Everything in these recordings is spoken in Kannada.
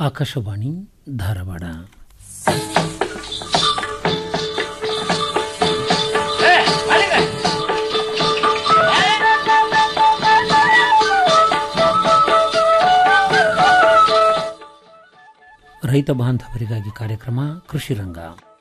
ಆಕಾಶವಾಣಿ ಧಾರವಾಡ ರೈತ ಬಾಂಧವರಿಗಾಗಿ ಕಾರ್ಯಕ್ರಮ ಕೃಷಿ ರಂಗ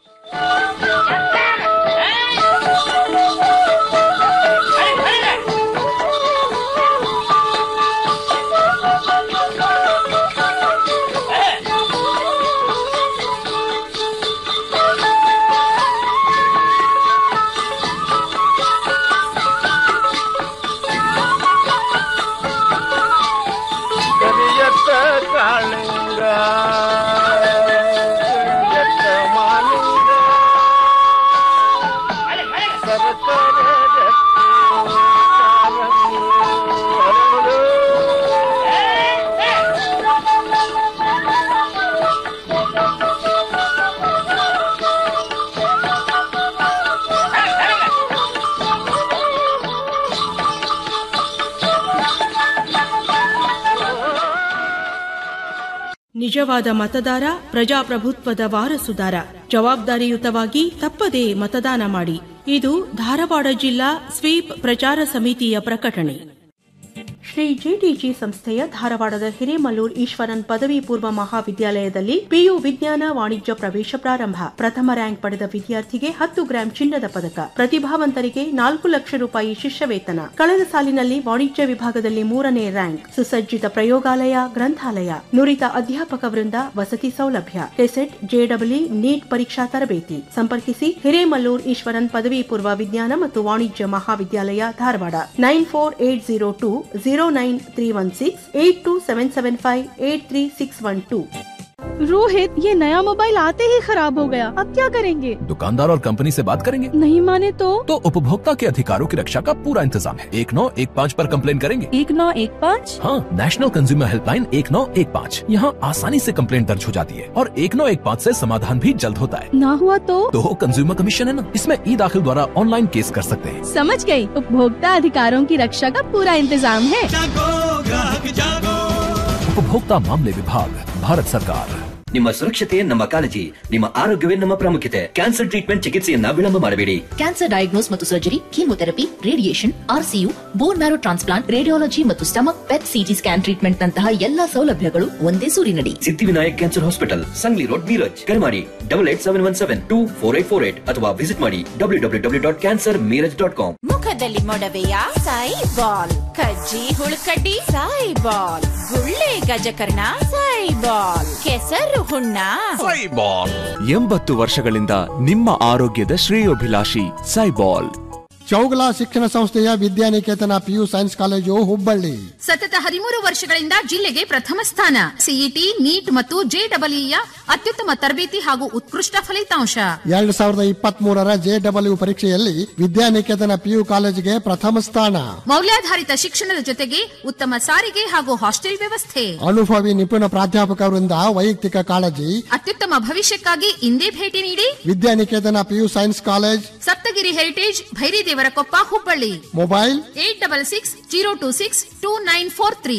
ಕರಿಯತ್ತ ಕಾಳಿಂಗ ಕರಿಯತ್ತ ಮಾಲಿಂಗ ಸರಕಾರ ನಿಜವಾದ ಮತದಾರ ಪ್ರಜಾಪ್ರಭುತ್ವದ ವಾರಸುದಾರ ಜವಾಬ್ದಾರಿಯುತವಾಗಿ ತಪ್ಪದೇ ಮತದಾನ ಮಾಡಿ ಇದು ಧಾರವಾಡ ಜಿಲ್ಲಾ ಸ್ವೀಪ್ ಪ್ರಚಾರ ಸಮಿತಿಯ ಪ್ರಕಟಣೆ ಶ್ರೀ ಜೆಟಿಜಿ ಸಂಸ್ಥೆಯ ಧಾರವಾಡದ ಹಿರೇಮಲ್ಲೂರ್ ಈಶ್ವರನ್ ಪದವಿ ಪೂರ್ವ ಮಹಾವಿದ್ಯಾಲಯದಲ್ಲಿ ಪಿಯು ವಿಜ್ಞಾನ ವಾಣಿಜ್ಯ ಪ್ರವೇಶ ಪ್ರಾರಂಭ ಪ್ರಥಮ ರ್ಯಾಂಕ್ ಪಡೆದ ವಿದ್ಯಾರ್ಥಿಗೆ ಹತ್ತು ಗ್ರಾಂ ಚಿನ್ನದ ಪದಕ ಪ್ರತಿಭಾವಂತರಿಗೆ ನಾಲ್ಕು ಲಕ್ಷ ರೂಪಾಯಿ ಶಿಷ್ಯ ವೇತನ ಕಳೆದ ಸಾಲಿನಲ್ಲಿ ವಾಣಿಜ್ಯ ವಿಭಾಗದಲ್ಲಿ ಮೂರನೇ ರ್ಯಾಂಕ್ ಸುಸಜ್ಜಿತ ಪ್ರಯೋಗಾಲಯ ಗ್ರಂಥಾಲಯ ನುರಿತ ಅಧ್ಯಾಪಕ ವೃಂದ ವಸತಿ ಸೌಲಭ್ಯ ಕೆಸೆಟ್ ಜೆಡಬ್ಲ್ಯೂ ನೀಟ್ ಪರೀಕ್ಷಾ ತರಬೇತಿ ಸಂಪರ್ಕಿಸಿ ಹಿರೇಮಲ್ಲೂರ್ ಈಶ್ವರನ್ ಪದವಿ ಪೂರ್ವ ವಿಜ್ಞಾನ ಮತ್ತು ವಾಣಿಜ್ಯ ಮಹಾವಿದ್ಯಾಲಯ Dharwad nine four eight zero two zero nine three one six eight two seven seven five eight three six one two Rohit ये नया मोबाइल आते ही खराब हो गया अब क्या करेंगे दुकानदार और कंपनी से बात करेंगे नहीं माने तो तो उपभोक्ता के अधिकारों की रक्षा का पूरा इंतजाम है एक नौ एक पाँच पर कंप्लेन करेंगे एक नौ एक पाँच हाँ नेशनल कंज्यूमर हेल्पलाइन एक नौ एक पाँच यहाँ आसानी से कंप्लेन दर्ज हो जाती है और एक नौ एक पाँच ऐसी समाधान भी जल्द होता है ना हुआ तो तो कंज्यूमर कमीशन है ना इसमें ई दाखिल द्वारा ऑनलाइन केस कर सकते हैं समझ गई उपभोक्ता अधिकारों की रक्षा का पूरा इंतजाम है उपभोक्ता मामले विभाग भारत सरकार ನಿಮ್ಮ ಸುರಕ್ಷತೆ ನಮ್ಮ ಕಾಳಜಿ ನಿಮ್ಮ ಆರೋಗ್ಯವೇ ನಮ್ಮ ಪ್ರಾಮುಖ್ಯತೆ ಕ್ಯಾನ್ಸರ್ ಟ್ರೀಟ್ಮೆಂಟ್ ಚಿಕಿತ್ಸೆಯನ್ನ ವಿಳಂಬ ಮಾಡಬೇಡಿ ಕ್ಯಾನ್ಸರ್ ಡಯಾಗ್ನೋಸ್ ಮತ್ತು surgery chemotherapy radiation RCU bone marrow transplant radiology ಮತ್ತು stomach PET CT scan treatment ನಂತಹ ಎಲ್ಲಾ ಸೌಲಭ್ಯಗಳು ಒಂದೇ ಸೂರಿನಡಿ Siddhivinayak cancer hospital Sangli road Miraj ಕರೆ ಮಾಡಿ double eight seven one seven two four eight four eight ಅಥವಾ ವಿಸಿಟ್ ಮಾಡಿ W W W dot cancer Miraj dot com ಮುಖದಲ್ಲಿ ಮೊಡವೆಯ ಸಾಯಿ ಬಾಲ್ ಕಜ್ಜಿ ಹುಳುಕಡ್ಡಿ ಸಾಯಿ ಬಾಲ್ ಗುಳ್ಳೆ ಗಜಕರ್ಣ ಸಾಯಿ ಬಾಲ್ ಕೆಸರು ಹುಣ್ಣ ಎಂಬತ್ತು ವರ್ಷಗಳಿಂದ ನಿಮ್ಮ ಆರೋಗ್ಯದ ಶ್ರೇಯೋಭಿಲಾಷಿ ಸೈಬಾಲ್ ಚೌಗಲ ಶಿಕ್ಷಣ ಸಂಸ್ಥೆಯ Vidyaniketan PU science college Hubballi ಸತತ ಹದಿಮೂರು ವರ್ಷಗಳಿಂದ ಜಿಲ್ಲೆಗೆ ಪ್ರಥಮ ಸ್ಥಾನ ಸಿಇಟಿ ನೀಟ್ ಮತ್ತು ಜೆಡಬ್ಲ್ಯೂಯ ಅತ್ಯುತ್ತಮ ತರಬೇತಿ ಹಾಗೂ ಉತ್ಕೃಷ್ಟ ಫಲಿತಾಂಶ ಎರಡ್ ಸಾವಿರದ ಇಪ್ಪತ್ತ್ ಮೂರರ ಜೆಡಬ್ಲ್ಯೂ ಪರೀಕ್ಷೆಯಲ್ಲಿ ವಿದ್ಯಾನಿಕೇತನ ಪಿಯು ಕಾಲೇಜಿಗೆ ಪ್ರಥಮ ಸ್ಥಾನ ಮೌಲ್ಯಾಧಾರಿತ ಶಿಕ್ಷಣದ ಜೊತೆಗೆ ಉತ್ತಮ ಸಾರಿಗೆ ಹಾಗೂ ಹಾಸ್ಟೆಲ್ ವ್ಯವಸ್ಥೆ ಅನುಭವಿ ನಿಪುಣ ಪ್ರಾಧ್ಯಾಪಕರಿಂದ ವೈಯಕ್ತಿಕ ಕಾಳಜಿ ಅತ್ಯುತ್ತಮ ಭವಿಷ್ಯಕ್ಕಾಗಿ ಇಂದೇ ಭೇಟಿ ನೀಡಿ Vidyaniketan PU science college Saptagiri heritage Bhairidevarakoppa Hubballi mobile eight double six zero two six two nine four three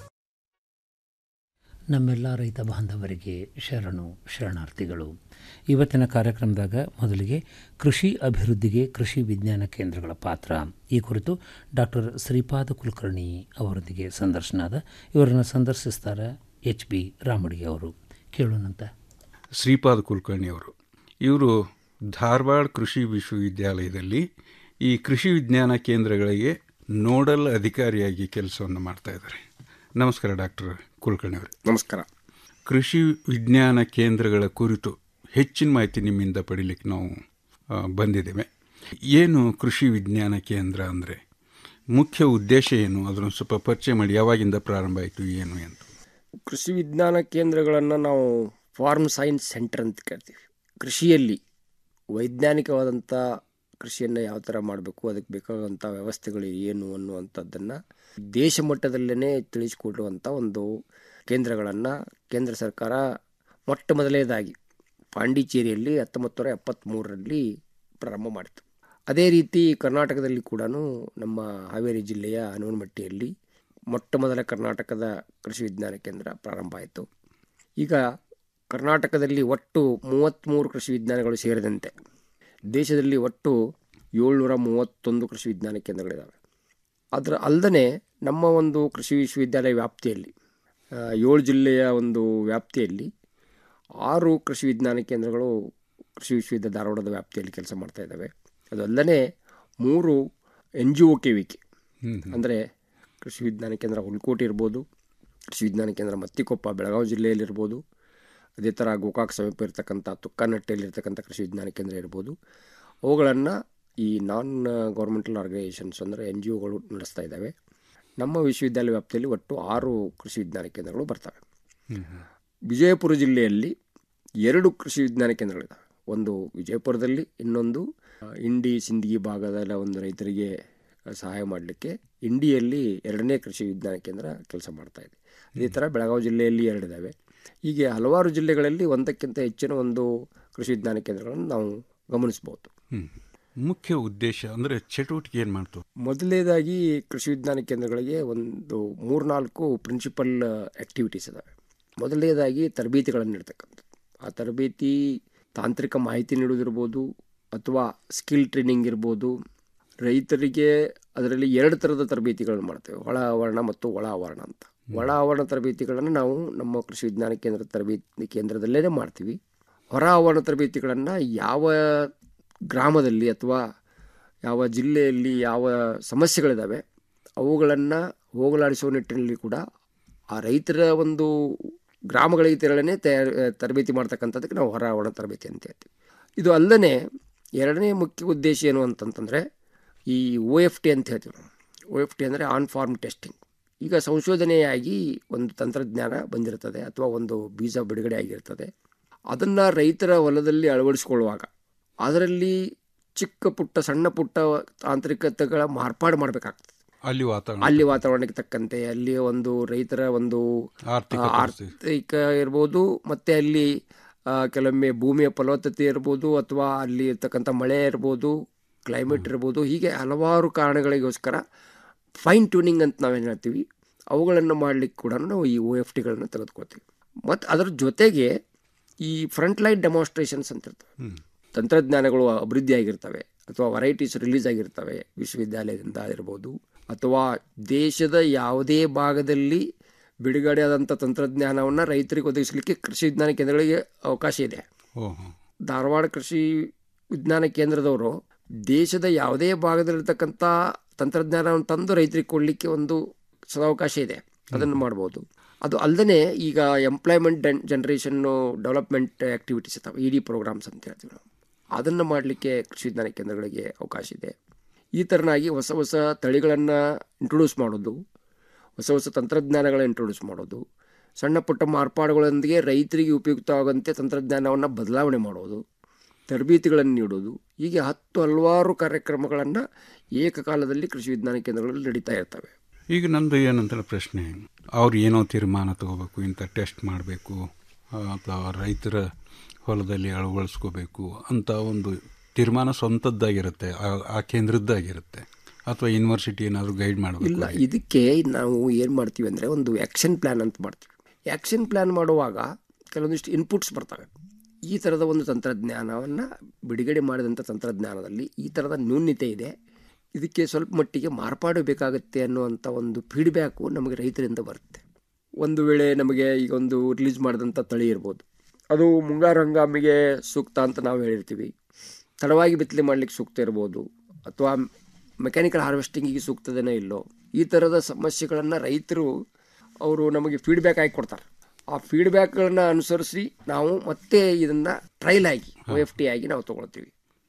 ನಮ್ಮೆಲ್ಲ ರೈತ ಬಾಂಧವರಿಗೆ ಶರಣು ಶರಣಾರ್ಥಿಗಳು ಇವತ್ತಿನ ಕಾರ್ಯಕ್ರಮದಾಗ ಮೊದಲಿಗೆ ಕೃಷಿ ಅಭಿವೃದ್ಧಿಗೆ ಕೃಷಿ ವಿಜ್ಞಾನ ಕೇಂದ್ರಗಳ ಪಾತ್ರ ಈ ಕುರಿತು ಡಾಕ್ಟರ್ ಶ್ರೀಪಾದ ಕುಲಕರ್ಣಿ ಅವರೊಂದಿಗೆ ಸಂದರ್ಶನ ಅದ ಇವರನ್ನು ಸಂದರ್ಶಿಸ್ತಾರೆ ಎಚ್ ಬಿ ರಾಮಡಿಗೆ ಅವರು ಕೇಳೋಣಂತ ಶ್ರೀಪಾದ ಕುಲಕರ್ಣಿ ಅವರು ಇವರು ಧಾರವಾಡ ಕೃಷಿ ವಿಶ್ವವಿದ್ಯಾಲಯದಲ್ಲಿ ಈ ಕೃಷಿ ವಿಜ್ಞಾನ ಕೇಂದ್ರಗಳಿಗೆ ನೋಡಲ್ ಅಧಿಕಾರಿಯಾಗಿ ಕೆಲಸವನ್ನು ಮಾಡ್ತಾ ಇದ್ದಾರೆ ನಮಸ್ಕಾರ ಡಾಕ್ಟರ್ ಕುಲಕರ್ಣಿ ಅವರೇ ನಮಸ್ಕಾರ ಕೃಷಿ ವಿಜ್ಞಾನ ಕೇಂದ್ರಗಳ ಕುರಿತು ಹೆಚ್ಚಿನ ಮಾಹಿತಿ ನಿಮ್ಮಿಂದ ಪಡೀಲಿಕ್ಕೆ ನಾವು ಆ, ಬಂದಿದ್ದೇವೆ ಏನು ಕೃಷಿ ವಿಜ್ಞಾನ ಕೇಂದ್ರ ಅಂದರೆ ಮುಖ್ಯ ಉದ್ದೇಶ ಏನು ಅದನ್ನು ಸ್ವಲ್ಪ ಪರಿಚಯ ಮಾಡಿ ಯಾವಾಗಿಂದ ಪ್ರಾರಂಭ ಆಯಿತು ಏನು ಅಂತ ಕೃಷಿ ವಿಜ್ಞಾನ ಕೇಂದ್ರಗಳನ್ನು ನಾವು ಫಾರ್ಮ್ ಸೈನ್ಸ್ ಸೆಂಟರ್ ಅಂತ ಕರಿತೀವಿ ಕೃಷಿಯಲ್ಲಿ ವೈಜ್ಞಾನಿಕವಾದಂಥ ಕೃಷಿಯನ್ನು ಯಾವ ಥರ ಮಾಡಬೇಕು ಅದಕ್ಕೆ ಬೇಕಾದಂಥ ವ್ಯವಸ್ಥೆಗಳು ಏನು ಅನ್ನುವಂಥದ್ದನ್ನು ದೇಶ ಮಟ್ಟದಲ್ಲೇ ತಿಳಿಸಿಕೊಡುವಂಥ ಒಂದು ಕೇಂದ್ರಗಳನ್ನು ಕೇಂದ್ರ ಸರ್ಕಾರ ಮೊಟ್ಟ ಮೊದಲನೇದಾಗಿ ಪಾಂಡಿಚೇರಿಯಲ್ಲಿ ಹತ್ತೊಂಬತ್ತು ನೂರ ಎಪ್ಪತ್ತ್ಮೂರರಲ್ಲಿ ಪ್ರಾರಂಭ ಮಾಡಿತು ಅದೇ ರೀತಿ ಕರ್ನಾಟಕದಲ್ಲಿ ಕೂಡ ನಮ್ಮ ಹಾವೇರಿ ಜಿಲ್ಲೆಯ ಹನುಮನಮಟ್ಟಿಯಲ್ಲಿ ಮೊಟ್ಟ ಮೊದಲ ಕರ್ನಾಟಕದ ಕೃಷಿ ವಿಜ್ಞಾನ ಕೇಂದ್ರ ಪ್ರಾರಂಭ ಆಯಿತು ಈಗ ಕರ್ನಾಟಕದಲ್ಲಿ ಒಟ್ಟು ಮೂವತ್ತ್ಮೂರು ಕೃಷಿ ವಿಜ್ಞಾನಗಳು ಸೇರಿದಂತೆ ದೇಶದಲ್ಲಿ ಒಟ್ಟು ಏಳ್ನೂರ ಮೂವತ್ತೊಂದು ಕೃಷಿ ವಿಜ್ಞಾನ ಕೇಂದ್ರಗಳಿದ್ದಾವೆ ಅದರ ಅಲ್ಲದೆ ನಮ್ಮ ಒಂದು ಕೃಷಿ ವಿಶ್ವವಿದ್ಯಾಲಯ ವ್ಯಾಪ್ತಿಯಲ್ಲಿ ಆ, ಏಳು ಜಿಲ್ಲೆಯ ಒಂದು ವ್ಯಾಪ್ತಿಯಲ್ಲಿ ಆರು ಕೃಷಿ ವಿಜ್ಞಾನ ಕೇಂದ್ರಗಳು ಕೃಷಿ ವಿಶ್ವವಿದ್ಯಾಲಯ ಧಾರವಾಡದ ವ್ಯಾಪ್ತಿಯಲ್ಲಿ ಕೆಲಸ ಮಾಡ್ತಾ ಇದ್ದಾವೆ ಅದಲ್ಲದೆ ಮೂರು N G O K VK ಅಂದರೆ ಕೃಷಿ ವಿಜ್ಞಾನ ಕೇಂದ್ರ ಹುಲ್ಕೋಟೆ ಇರ್ಬೋದು ಕೃಷಿ ವಿಜ್ಞಾನ ಕೇಂದ್ರ ಮತ್ತಿಕೊಪ್ಪ ಬೆಳಗಾವಿ ಜಿಲ್ಲೆಯಲ್ಲಿರ್ಬೋದು ಅದೇ ಥರ ಗೋಕಾಕ್ ಸಮೀಪ ಇರತಕ್ಕಂಥ ತುಕ್ಕನಟ್ಟೆಯಲ್ಲಿರ್ತಕ್ಕಂಥ ಕೃಷಿ ವಿಜ್ಞಾನ ಕೇಂದ್ರ ಇರ್ಬೋದು ಅವುಗಳನ್ನು ಈ ನಾನ್ ಗೌರ್ಮೆಂಟಲ್ ಆರ್ಗನೈಸೇಷನ್ಸ್ ಅಂದರೆ ಎನ್ ಜಿ ಒಗಳು ನಡೆಸ್ತಾ ಇದ್ದಾವೆ ನಮ್ಮ ವಿಶ್ವವಿದ್ಯಾಲಯ ವ್ಯಾಪ್ತಿಯಲ್ಲಿ ಒಟ್ಟು ಆರು ಕೃಷಿ ವಿಜ್ಞಾನ ಕೇಂದ್ರಗಳು ಬರ್ತವೆ ವಿಜಯಪುರ ಜಿಲ್ಲೆಯಲ್ಲಿ ಎರಡು ಕೃಷಿ ವಿಜ್ಞಾನ ಕೇಂದ್ರಗಳಿದ್ದಾವೆ ಒಂದು ವಿಜಯಪುರದಲ್ಲಿ ಇನ್ನೊಂದು ಆ, ಇಂಡಿ ಸಿಂದಗಿ ಭಾಗದ ಒಂದು ರೈತರಿಗೆ ಸಹಾಯ ಮಾಡಲಿಕ್ಕೆ ಇಂಡಿಯಲ್ಲಿ ಎರಡನೇ ಕೃಷಿ ವಿಜ್ಞಾನ ಕೇಂದ್ರ ಕೆಲಸ ಮಾಡ್ತಾ ಇದೆ ಅದೇ ಥರ ಬೆಳಗಾವಿ ಜಿಲ್ಲೆಯಲ್ಲಿ ಎರಡಿದ್ದಾವೆ ಹೀಗೆ ಹಲವಾರು ಜಿಲ್ಲೆಗಳಲ್ಲಿ ಒಂದಕ್ಕಿಂತ ಹೆಚ್ಚಿನ ಒಂದು ಕೃಷಿ ವಿಜ್ಞಾನ ಕೇಂದ್ರಗಳನ್ನು ನಾವು ಗಮನಿಸ್ಬೋದು ಹ್ಮ್. ಮುಖ್ಯ ಉದ್ದೇಶ ಅಂದರೆ ಚಟುವಟಿಕೆ ಏನು ಮಾಡ್ತು ಮೊದಲನೇದಾಗಿ ಕೃಷಿ ವಿಜ್ಞಾನ ಕೇಂದ್ರಗಳಿಗೆ ಒಂದು ಮೂರ್ನಾಲ್ಕು ಪ್ರಿನ್ಸಿಪಲ್ ಆ್ಯಕ್ಟಿವಿಟೀಸ್ ಇದ್ದಾವೆ ಮೊದಲನೇದಾಗಿ ತರಬೇತಿಗಳನ್ನು ನೀಡ್ತಕ್ಕಂಥದ್ದು ಆ ತರಬೇತಿ ತಾಂತ್ರಿಕ ಮಾಹಿತಿ ನೀಡೋದಿರ್ಬೋದು ಅಥವಾ ಸ್ಕಿಲ್ ಟ್ರೈನಿಂಗ್ ಇರ್ಬೋದು ರೈತರಿಗೆ ಅದರಲ್ಲಿ ಎರಡು ಥರದ ತರಬೇತಿಗಳನ್ನು ಮಾಡ್ತೇವೆ ಒಳ ಆವರಣ ಮತ್ತು ಒಳ ಆವರಣ ಅಂತ ಒಳ ಆವರಣ ತರಬೇತಿಗಳನ್ನು ನಾವು ನಮ್ಮ ಕೃಷಿ ವಿಜ್ಞಾನ ಕೇಂದ್ರ ತರಬೇತಿ ಕೇಂದ್ರದಲ್ಲೇ ಮಾಡ್ತೀವಿ ಹೊರ ಆವರಣ ತರಬೇತಿಗಳನ್ನು ಯಾವ ಗ್ರಾಮದಲ್ಲಿ ಅಥವಾ ಯಾವ ಜಿಲ್ಲೆಯಲ್ಲಿ ಯಾವ ಸಮಸ್ಯೆಗಳಿದ್ದಾವೆ ಅವುಗಳನ್ನು ಹೋಗಲಾಡಿಸುವ ನಿಟ್ಟಿನಲ್ಲಿ ಕೂಡ ಆ ರೈತರ ಒಂದು ಗ್ರಾಮಗಳಿಗೆ ತೆರಳನೆ ತಯಾರು ತರಬೇತಿ ಮಾಡ್ತಕ್ಕಂಥದ್ದಕ್ಕೆ ನಾವು ಹೊರ ಆವರಣ ತರಬೇತಿ ಅಂತ ಹೇಳ್ತೀವಿ ಇದು ಅಲ್ಲದೆ ಎರಡನೇ ಮುಖ್ಯ ಉದ್ದೇಶ ಏನು ಅಂತಂತಂದರೆ ಈ ಒ ಎಫ್ ಟಿ ಅಂತ ಹೇಳ್ತೀವಿ ನಾವು ಒ ಎಫ್ ಟಿ ಅಂದರೆ ಆನ್ ಫಾರ್ಮ್ ಟೆಸ್ಟಿಂಗ್ ಈಗ ಸಂಶೋಧನೆಯಾಗಿ ಒಂದು ತಂತ್ರಜ್ಞಾನ ಬಂದಿರ್ತದೆ ಅಥವಾ ಒಂದು ಬೀಜ ಬಿಡುಗಡೆ ಆಗಿರ್ತದೆ ಅದನ್ನು ರೈತರ ಹೊಲದಲ್ಲಿ ಅಳವಡಿಸ್ಕೊಳ್ಳುವಾಗ ಅದರಲ್ಲಿ ಚಿಕ್ಕ ಪುಟ್ಟ ಸಣ್ಣ ಪುಟ್ಟ ತಾಂತ್ರಿಕತೆಗಳ ಮಾರ್ಪಾಡು ಮಾಡಬೇಕಾಗ್ತದೆ ಅಲ್ಲಿ ವಾತಾವರಣ ಅಲ್ಲಿ ವಾತಾವರಣಕ್ಕೆ ತಕ್ಕಂತೆ ಅಲ್ಲಿ ಒಂದು ರೈತರ ಒಂದು ಆರ್ಥಿಕ ಆ, ಆರ್ಥಿಕ ಇರ್ಬೋದು ಮತ್ತು ಅಲ್ಲಿ ಆ, ಕೆಲವೊಮ್ಮೆ ಭೂಮಿಯ ಫಲವತ್ತತೆ ಇರ್ಬೋದು ಅಥವಾ ಅಲ್ಲಿ ಇರ್ತಕ್ಕಂಥ ಮಳೆ ಇರ್ಬೋದು ಕ್ಲೈಮೇಟ್ ಇರ್ಬೋದು ಹೀಗೆ ಹಲವಾರು ಕಾರಣಗಳಿಗೋಸ್ಕರ ಫೈನ್ ಟ್ಯೂನಿಂಗ್ ಅಂತ ನಾವೇನು ಹೇಳ್ತೀವಿ ಅವುಗಳನ್ನು ಮಾಡಲಿಕ್ಕೆ ಕೂಡ ನಾವು ಈ ಒ ಎಫ್ ಟಿಗಳನ್ನು ತೆಗೆದುಕೊಳ್ತೀವಿ ಮತ್ತು ಅದರ ಜೊತೆಗೆ ಈ ಫ್ರಂಟ್ ಲೈನ್ ಡೆಮಾನ್ಸ್ಟ್ರೇಷನ್ಸ್ ಅಂತ ಇರ್ತವೆ ತಂತ್ರಜ್ಞಾನಗಳು ಅಭಿವೃದ್ಧಿ ಆಗಿರ್ತವೆ ಅಥವಾ ವೆರೈಟೀಸ್ ರಿಲೀಸ್ ಆಗಿರ್ತವೆ ವಿಶ್ವವಿದ್ಯಾಲಯದಿಂದ ಇರ್ಬೋದು ಅಥವಾ ದೇಶದ ಯಾವುದೇ ಭಾಗದಲ್ಲಿ ಬಿಡುಗಡೆ ಆದಂಥ ತಂತ್ರಜ್ಞಾನವನ್ನು ರೈತರಿಗೆ ಒದಗಿಸಲಿಕ್ಕೆ ಕೃಷಿ ವಿಜ್ಞಾನ ಕೇಂದ್ರಗಳಿಗೆ ಅವಕಾಶ ಇದೆ ಓಹೋ ಧಾರವಾಡ ಕೃಷಿ ವಿಜ್ಞಾನ ಕೇಂದ್ರದವರು ದೇಶದ ಯಾವುದೇ ಭಾಗದಲ್ಲಿರ್ತಕ್ಕಂಥ ತಂತ್ರಜ್ಞಾನವನ್ನು ತಂದು ರೈತರಿಗೆ ಕೊಡಲಿಕ್ಕೆ ಒಂದು ಸದಾವಕಾಶ ಇದೆ ಅದನ್ನು ಮಾಡ್ಬೋದು ಅದು ಅಲ್ಲದೆ ಈಗ ಎಂಪ್ಲಾಯ್ಮೆಂಟ್ ಜನ್ರೇಷನ್ನು ಡೆವಲಪ್ಮೆಂಟ್ ಆ್ಯಕ್ಟಿವಿಟೀಸ್ ಇದ್ದಾವೆ ಇ ಡಿ ಪ್ರೋಗ್ರಾಮ್ಸ್ ಅಂತ ಹೇಳ್ತೀವಿ ನಾವು ಅದನ್ನು ಮಾಡಲಿಕ್ಕೆ ಕೃಷಿ ವಿಜ್ಞಾನ ಕೇಂದ್ರಗಳಿಗೆ ಅವಕಾಶ ಇದೆ ಈ ಥರನಾಗಿ ಹೊಸ ಹೊಸ ತಳಿಗಳನ್ನು ಇಂಟ್ರೊಡ್ಯೂಸ್ ಮಾಡೋದು ಹೊಸ ಹೊಸ ತಂತ್ರಜ್ಞಾನಗಳನ್ನ ಇಂಟ್ರೊಡ್ಯೂಸ್ ಮಾಡೋದು ಸಣ್ಣ ಪುಟ್ಟ ಮಾರ್ಪಾಡುಗಳೊಂದಿಗೆ ರೈತರಿಗೆ ಉಪಯುಕ್ತವಾಗುವಂತೆ ತಂತ್ರಜ್ಞಾನವನ್ನು ಬದಲಾವಣೆ ಮಾಡೋದು ತರಬೇತಿಗಳನ್ನು ನೀಡೋದು ಹೀಗೆ ಹತ್ತು ಹಲವಾರು ಕಾರ್ಯಕ್ರಮಗಳನ್ನು ಏಕಕಾಲದಲ್ಲಿ ಕೃಷಿ ವಿಜ್ಞಾನ ಕೇಂದ್ರಗಳಲ್ಲಿ ನಡೀತಾ ಇರ್ತವೆ ಈಗ ನಂದು ಏನಂತ ಪ್ರಶ್ನೆ ಅವ್ರು ಏನೋ ತೀರ್ಮಾನ ತಗೋಬೇಕು ಇಂಥ ಟೆಸ್ಟ್ ಮಾಡಬೇಕು ಅಥವಾ ರೈತರ ಹೊಲದಲ್ಲಿ ಅಳವಡಿಸ್ಕೋಬೇಕು ಅಂತ ಒಂದು ತೀರ್ಮಾನ ಸ್ವಂತದ್ದಾಗಿರುತ್ತೆ ಆ- ಆ ಕೇಂದ್ರದ್ದಾಗಿರುತ್ತೆ ಅಥವಾ ಯೂನಿವರ್ಸಿಟಿ ಏನಾದರೂ ಗೈಡ್ ಮಾಡಬೇಕು ಇಲ್ಲ ಇದಕ್ಕೆ ನಾವು ಏನು ಮಾಡ್ತೀವಿ ಅಂದರೆ ಒಂದು ಆ್ಯಕ್ಷನ್ ಪ್ಲ್ಯಾನ್ ಅಂತ ಮಾಡ್ತೀವಿ ಆ್ಯಕ್ಷನ್ ಪ್ಲ್ಯಾನ್ ಮಾಡುವಾಗ ಕೆಲವೊಂದಿಷ್ಟು ಇನ್ಪುಟ್ಸ್ ಬರ್ತವೆ ಈ ಥರದ ಒಂದು ತಂತ್ರಜ್ಞಾನವನ್ನು ಬಿಡುಗಡೆ ಮಾಡಿದಂಥ ತಂತ್ರಜ್ಞಾನದಲ್ಲಿ ಈ ಥರದ ನ್ಯೂನ್ಯತೆ ಇದೆ ಇದಕ್ಕೆ ಸ್ವಲ್ಪ ಮಟ್ಟಿಗೆ ಮಾರ್ಪಾಡು ಬೇಕಾಗುತ್ತೆ ಅನ್ನುವಂಥ ಒಂದು ಫೀಡ್ಬ್ಯಾಕು ನಮಗೆ ರೈತರಿಂದ ಬರುತ್ತೆ ಒಂದು ವೇಳೆ ನಮಗೆ ಈಗ ಒಂದು ರಿಲೀಸ್ ಮಾಡಿದಂಥ ತಳಿ ಇರ್ಬೋದು ಅದು ಮುಂಗಾರು ಹಂಗಾಮಿಗೆ ಸೂಕ್ತ ಅಂತ ನಾವು ಹೇಳಿರ್ತೀವಿ ತಡವಾಗಿ ಬಿತ್ತನೆ ಮಾಡಲಿಕ್ಕೆ ಸೂಕ್ತ ಇರ್ಬೋದು ಅಥವಾ ಮೆಕ್ಯಾನಿಕಲ್ ಹಾರ್ವೆಸ್ಟಿಂಗಿಗೆ ಸೂಕ್ತದೇನೋ ಇಲ್ಲೋ ಈ ಥರದ ಸಮಸ್ಯೆಗಳನ್ನು ರೈತರು ಅವರು ನಮಗೆ ಫೀಡ್ಬ್ಯಾಕ್ ಆಗಿ ಕೊಡ್ತಾರೆ ಆ ಫೀಡ್ಬ್ಯಾಕ್ಗಳನ್ನು ಅನುಸರಿಸಿ ನಾವು ಮತ್ತೆ ಇದನ್ನು ಟ್ರಯಲ್ ಆಗಿ ಒ ಎಫ್ ಟಿ ಆಗಿ ನಾವು ತೊಗೊಳ್ತೀವಿ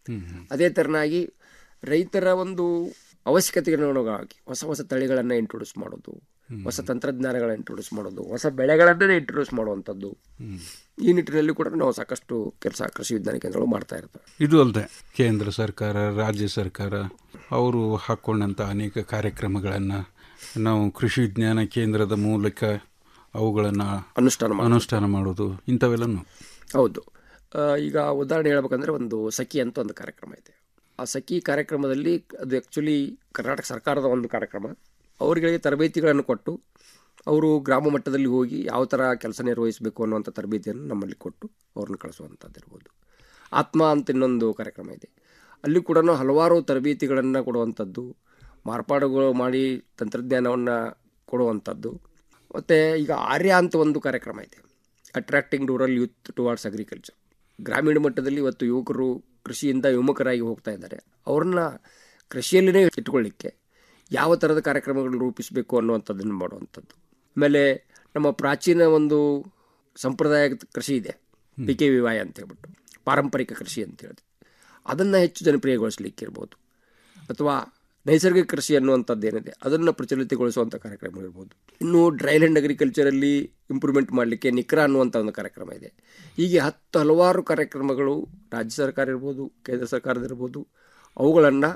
ಅದೇ ಥರನಾಗಿ ರೈತರ ಒಂದು ಅವಶ್ಯಕತೆಗೆ ಅನುಗುಣವಾಗಿ ಹೊಸ ಹೊಸ ತಳಿಗಳನ್ನು ಇಂಟ್ರೊಡ್ಯೂಸ್ ಮಾಡೋದು ಹೊಸ ತಂತ್ರಜ್ಞಾನಗಳನ್ನು ಇಂಟ್ರೊಡ್ಯೂಸ್ ಮಾಡೋದು ಹೊಸ ಬೆಳೆಗಳನ್ನೇ ಇಂಟ್ರೊಡ್ಯೂಸ್ ಮಾಡುವಂಥದ್ದು ಈ ನಿಟ್ಟಿನಲ್ಲಿ ಕೂಡ ನಾವು ಸಾಕಷ್ಟು ಕೆಲಸ ಕೃಷಿ ವಿಜ್ಞಾನ ಕೇಂದ್ರಗಳು ಮಾಡ್ತಾ ಇರ್ತವೆ ಇದು ಅಲ್ಲದೆ ಕೇಂದ್ರ ಸರ್ಕಾರ ರಾಜ್ಯ ಸರ್ಕಾರ ಅವರು ಹಾಕ್ಕೊಂಡಂಥ ಅನೇಕ ಕಾರ್ಯಕ್ರಮಗಳನ್ನು ನಾವು ಕೃಷಿ ವಿಜ್ಞಾನ ಕೇಂದ್ರದ ಮೂಲಕ ಅವುಗಳನ್ನು ಅನುಷ್ಠಾನ ಅನುಷ್ಠಾನ ಮಾಡೋದು ಇಂಥವೆಲ್ಲನೂ ಹೌದು ಆ, ಈಗ ಉದಾಹರಣೆ ಹೇಳ್ಬೇಕಂದ್ರೆ ಒಂದು ಸಖಿ ಅಂತ ಒಂದು ಕಾರ್ಯಕ್ರಮ ಇದೆ ಆ ಸಖಿ ಕಾರ್ಯಕ್ರಮದಲ್ಲಿ ಅದು ಆ್ಯಕ್ಚುಲಿ ಕರ್ನಾಟಕ ಸರ್ಕಾರದ ಒಂದು ಕಾರ್ಯಕ್ರಮ ಅವರುಗಳಿಗೆ ತರಬೇತಿಗಳನ್ನು ಕೊಟ್ಟು ಅವರು ಗ್ರಾಮ ಮಟ್ಟದಲ್ಲಿ ಹೋಗಿ ಯಾವ ಥರ ಕೆಲಸ ನಿರ್ವಹಿಸಬೇಕು ಅನ್ನುವಂಥ ತರಬೇತಿಯನ್ನು ನಮ್ಮಲ್ಲಿ ಕೊಟ್ಟು ಅವ್ರನ್ನ ಕಳಿಸುವಂಥದ್ದು ಇರ್ಬೋದು ಆತ್ಮ ಅಂತ ಇನ್ನೊಂದು ಕಾರ್ಯಕ್ರಮ ಇದೆ ಅಲ್ಲಿ ಕೂಡ ಹಲವಾರು ತರಬೇತಿಗಳನ್ನು ಕೊಡುವಂಥದ್ದು ಮಾರ್ಪಾಡುಗಳು ಮಾಡಿ ತಂತ್ರಜ್ಞಾನವನ್ನು ಕೊಡುವಂಥದ್ದು ಮತ್ತು ಈಗ ಆರ್ಯ ಅಂತ ಒಂದು ಕಾರ್ಯಕ್ರಮ ಇದೆ attracting rural youth towards agriculture ಗ್ರಾಮೀಣ ಮಟ್ಟದಲ್ಲಿ ಇವತ್ತು ಯುವಕರು ಕೃಷಿಯಿಂದ ವಿಮುಖರಾಗಿ ಹೋಗ್ತಾ ಇದ್ದಾರೆ ಅವ್ರನ್ನ ಕೃಷಿಯಲ್ಲಿನೇ ಇಟ್ಕೊಳ್ಳಿಕ್ಕೆ ಯಾವ ಥರದ ಕಾರ್ಯಕ್ರಮಗಳನ್ನು ರೂಪಿಸಬೇಕು ಅನ್ನುವಂಥದ್ದನ್ನು ಮಾಡುವಂಥದ್ದು ಆಮೇಲೆ ನಮ್ಮ ಪ್ರಾಚೀನ ಒಂದು ಸಂಪ್ರದಾಯದ ಕೃಷಿ ಇದೆ ಪಿ ಕೆ ವಿ ವೈ ಅಂತ ಹೇಳ್ಬಿಟ್ಟು ಪಾರಂಪರಿಕ ಕೃಷಿ ಅಂತ ಹೇಳಿದೆ ಅದನ್ನು ಹೆಚ್ಚು ಜನಪ್ರಿಯಗೊಳಿಸಲಿಕ್ಕೆ ಇರ್ಬೋದು ಅಥವಾ ನೈಸರ್ಗಿಕ ಕೃಷಿ ಅನ್ನುವಂಥದ್ದು ಏನಿದೆ ಅದನ್ನು ಪ್ರಚಲಿತಗೊಳಿಸುವಂಥ ಕಾರ್ಯಕ್ರಮ ಇರ್ಬೋದು ಇನ್ನು ಡ್ರೈಲ್ಯಾಂಡ್ ಅಗ್ರಿಕಲ್ಚರಲ್ಲಿ ಇಂಪ್ರೂವ್ಮೆಂಟ್ ಮಾಡಲಿಕ್ಕೆ ನಿಕ್ರ ಅನ್ನುವಂಥ ಒಂದು ಕಾರ್ಯಕ್ರಮ ಇದೆ ಹೀಗೆ ಹತ್ತು ಹಲವಾರು ಕಾರ್ಯಕ್ರಮಗಳು ರಾಜ್ಯ ಸರ್ಕಾರ ಇರ್ಬೋದು ಕೇಂದ್ರ ಸರ್ಕಾರದಿರ್ಬೋದು ಅವುಗಳನ್ನು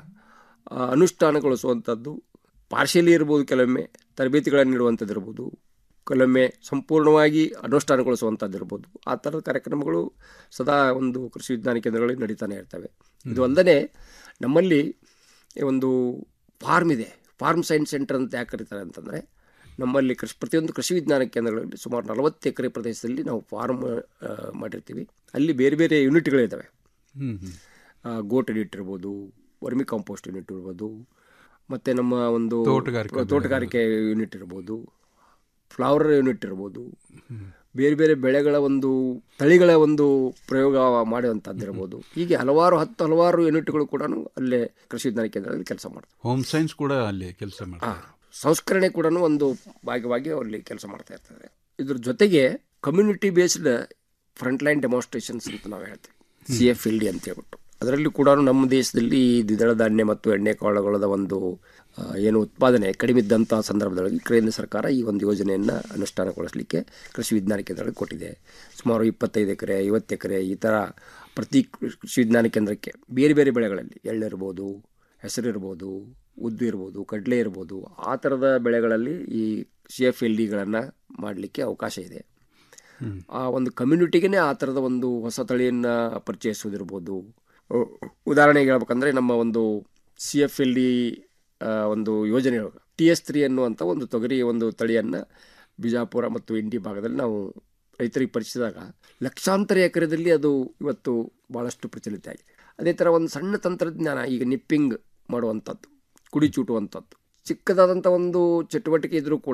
ಅನುಷ್ಠಾನಗೊಳಿಸುವಂಥದ್ದು ಪಾರ್ಶಿಯಲಿ ಇರ್ಬೋದು ಕೆಲವೊಮ್ಮೆ ತರಬೇತಿಗಳನ್ನು ನೀಡುವಂಥದ್ದು ಇರ್ಬೋದು ಕೆಲವೊಮ್ಮೆ ಸಂಪೂರ್ಣವಾಗಿ ಅನುಷ್ಠಾನಗೊಳಿಸುವಂಥದ್ದು ಇರ್ಬೋದು ಆ ಥರದ ಕಾರ್ಯಕ್ರಮಗಳು ಸದಾ ಒಂದು ಕೃಷಿ ವಿಜ್ಞಾನ ಕೇಂದ್ರಗಳಲ್ಲಿ ನಡೀತಾನೆ ಇರ್ತವೆ ಇದು ಅಲ್ಲದೆ ನಮ್ಮಲ್ಲಿ ಒಂದು ಫಾರ್ಮ್ ಇದೆ ಫಾರ್ಮ್ ಸೈನ್ಸ್ ಸೆಂಟರ್ ಅಂತ ಯಾಕೆ ಕರೀತಾರೆ ಅಂತಂದರೆ ನಮ್ಮಲ್ಲಿ ಕೃಷಿ ಪ್ರತಿಯೊಂದು ಕೃಷಿ ವಿಜ್ಞಾನ ಕೇಂದ್ರಗಳಲ್ಲಿ ಸುಮಾರು ನಲವತ್ತು ಎಕರೆ ಪ್ರದೇಶದಲ್ಲಿ ನಾವು ಫಾರ್ಮ್ ಆ, ಮಾಡಿರ್ತೀವಿ ಅಲ್ಲಿ ಬೇರೆ ಬೇರೆ ಯೂನಿಟ್ಗಳಿದ್ದಾವೆ ಹ್ಮ್ ಹ್ಮ್. ಗೋಟ್ ಯೂನಿಟ್ ಇರ್ಬೋದು ವರ್ಮಿ ಕಾಂಪೋಸ್ಟ್ ಯೂನಿಟ್ ಇರ್ಬೋದು ಮತ್ತು ನಮ್ಮ ಒಂದು ತೋಟಗಾರಿಕೆ ತೋಟಗಾರಿಕೆ ಯೂನಿಟ್ ಇರ್ಬೋದು ಫ್ಲವರ್ ಯೂನಿಟ್ ಇರ್ಬೋದು ಬೇರೆ ಬೇರೆ ಬೆಳೆಗಳ ಒಂದು ತಳಿಗಳ ಒಂದು ಪ್ರಯೋಗ ಮಾಡುವಂಥದ್ದು ಇರ್ಬೋದು ಹೀಗೆ ಹಲವಾರು ಹತ್ತು ಹಲವಾರು ಯೂನಿಟ್ಗಳು ಕೂಡ ಅಲ್ಲೇ ಕೃಷಿ ವಿಜ್ಞಾನ ಕೇಂದ್ರದಲ್ಲಿ ಕೆಲಸ ಮಾಡ್ತಾರೆ ಹೋಮ್ ಸೈನ್ಸ್ ಕೂಡ ಅಲ್ಲಿ ಕೆಲಸ ಆ, ಮಾಡ್ತಾರೆ ಸಂಸ್ಕರಣೆ ಕೂಡ ಒಂದು ಭಾಗವಾಗಿ ಅಲ್ಲಿ ಕೆಲಸ ಮಾಡ್ತಾ ಇರ್ತಾರೆ ಇದ್ರ ಜೊತೆಗೆ community based front line demonstrations ಅಂತ ನಾವು ಹೇಳ್ತೀವಿ ಸಿ ಎಫ್ ಎಲ್ ಡಿ ಅಂತ ಹೇಳ್ಬಿಟ್ಟು ಅದರಲ್ಲಿ ಕೂಡ ನಮ್ಮ ದೇಶದಲ್ಲಿ ಈ ದ್ವಿದಳ ಧಾನ್ಯ ಮತ್ತು ಎಣ್ಣೆ ಕಾಳುಗಳ ಒಂದು ಆ, ಏನು ಉತ್ಪಾದನೆ ಕಡಿಮೆ ಇದ್ದಂಥ ಸಂದರ್ಭದೊಳಗೆ ಕೇಂದ್ರ ಸರ್ಕಾರ ಈ ಒಂದು ಯೋಜನೆಯನ್ನು ಅನುಷ್ಠಾನಗೊಳಿಸಲಿಕ್ಕೆ ಕೃಷಿ ವಿಜ್ಞಾನ ಕೇಂದ್ರಗಳಿಗೆ ಕೊಟ್ಟಿದೆ ಸುಮಾರು ಇಪ್ಪತ್ತೈದು ಎಕರೆ ಐವತ್ತು ಎಕರೆ ಈ ಥರ ಪ್ರತಿ ಕೃಷಿ ವಿಜ್ಞಾನ ಕೇಂದ್ರಕ್ಕೆ ಬೇರೆ ಬೇರೆ ಬೆಳೆಗಳಲ್ಲಿ ಎಳ್ಳಿರ್ಬೋದು ಹೆಸರಿರ್ಬೋದು ಉದ್ದು ಇರ್ಬೋದು ಕಡಲೆ ಇರ್ಬೋದು ಆ ಥರದ ಬೆಳೆಗಳಲ್ಲಿ ಈ ಸಿ ಎಫ್ ಎಲ್ ಡಿಗಳನ್ನು ಮಾಡಲಿಕ್ಕೆ ಅವಕಾಶ ಇದೆ ಆ ಒಂದು ಕಮ್ಯುನಿಟಿಗೆ ಆ ಥರದ ಒಂದು ಹೊಸ ತಳಿಯನ್ನು ಪರಿಚಯಿಸೋದಿರ್ಬೋದು ಉ- ಉದಾಹರಣೆಗೆ ಹೇಳ್ಬೇಕಂದ್ರೆ ನಮ್ಮ ಒಂದು ಸಿ ಎಫ್ ಎಲ್ ಡಿ ಒಂದು ಯೋಜನೆ ಟಿ ಎಸ್ ತ್ರೀ ಅನ್ನುವಂಥ ಒಂದು ತೊಗರಿ ಒಂದು ತಳಿಯನ್ನು ಬಿಜಾಪುರ ಮತ್ತು ಇಂಡಿ ಭಾಗದಲ್ಲಿ ನಾವು ರೈತರಿಗೆ ಪರಿಚಯಿಸಿದಾಗ ಲಕ್ಷಾಂತರ ಎಕರೆದಲ್ಲಿ ಅದು ಇವತ್ತು ಭಾಳಷ್ಟು ಪ್ರಚಲಿತ ಆಗಿದೆ ಅದೇ ಥರ ಒಂದು ಸಣ್ಣ ತಂತ್ರಜ್ಞಾನ ಈಗ ನಿಪ್ಪಿಂಗ್ ಮಾಡುವಂಥದ್ದು ಕುಡಿ ಚೂಟುವಂಥದ್ದು ಚಿಕ್ಕದಾದಂಥ ಒಂದು ಚಟುವಟಿಕೆ ಇದ್ದರೂ ಕೂಡ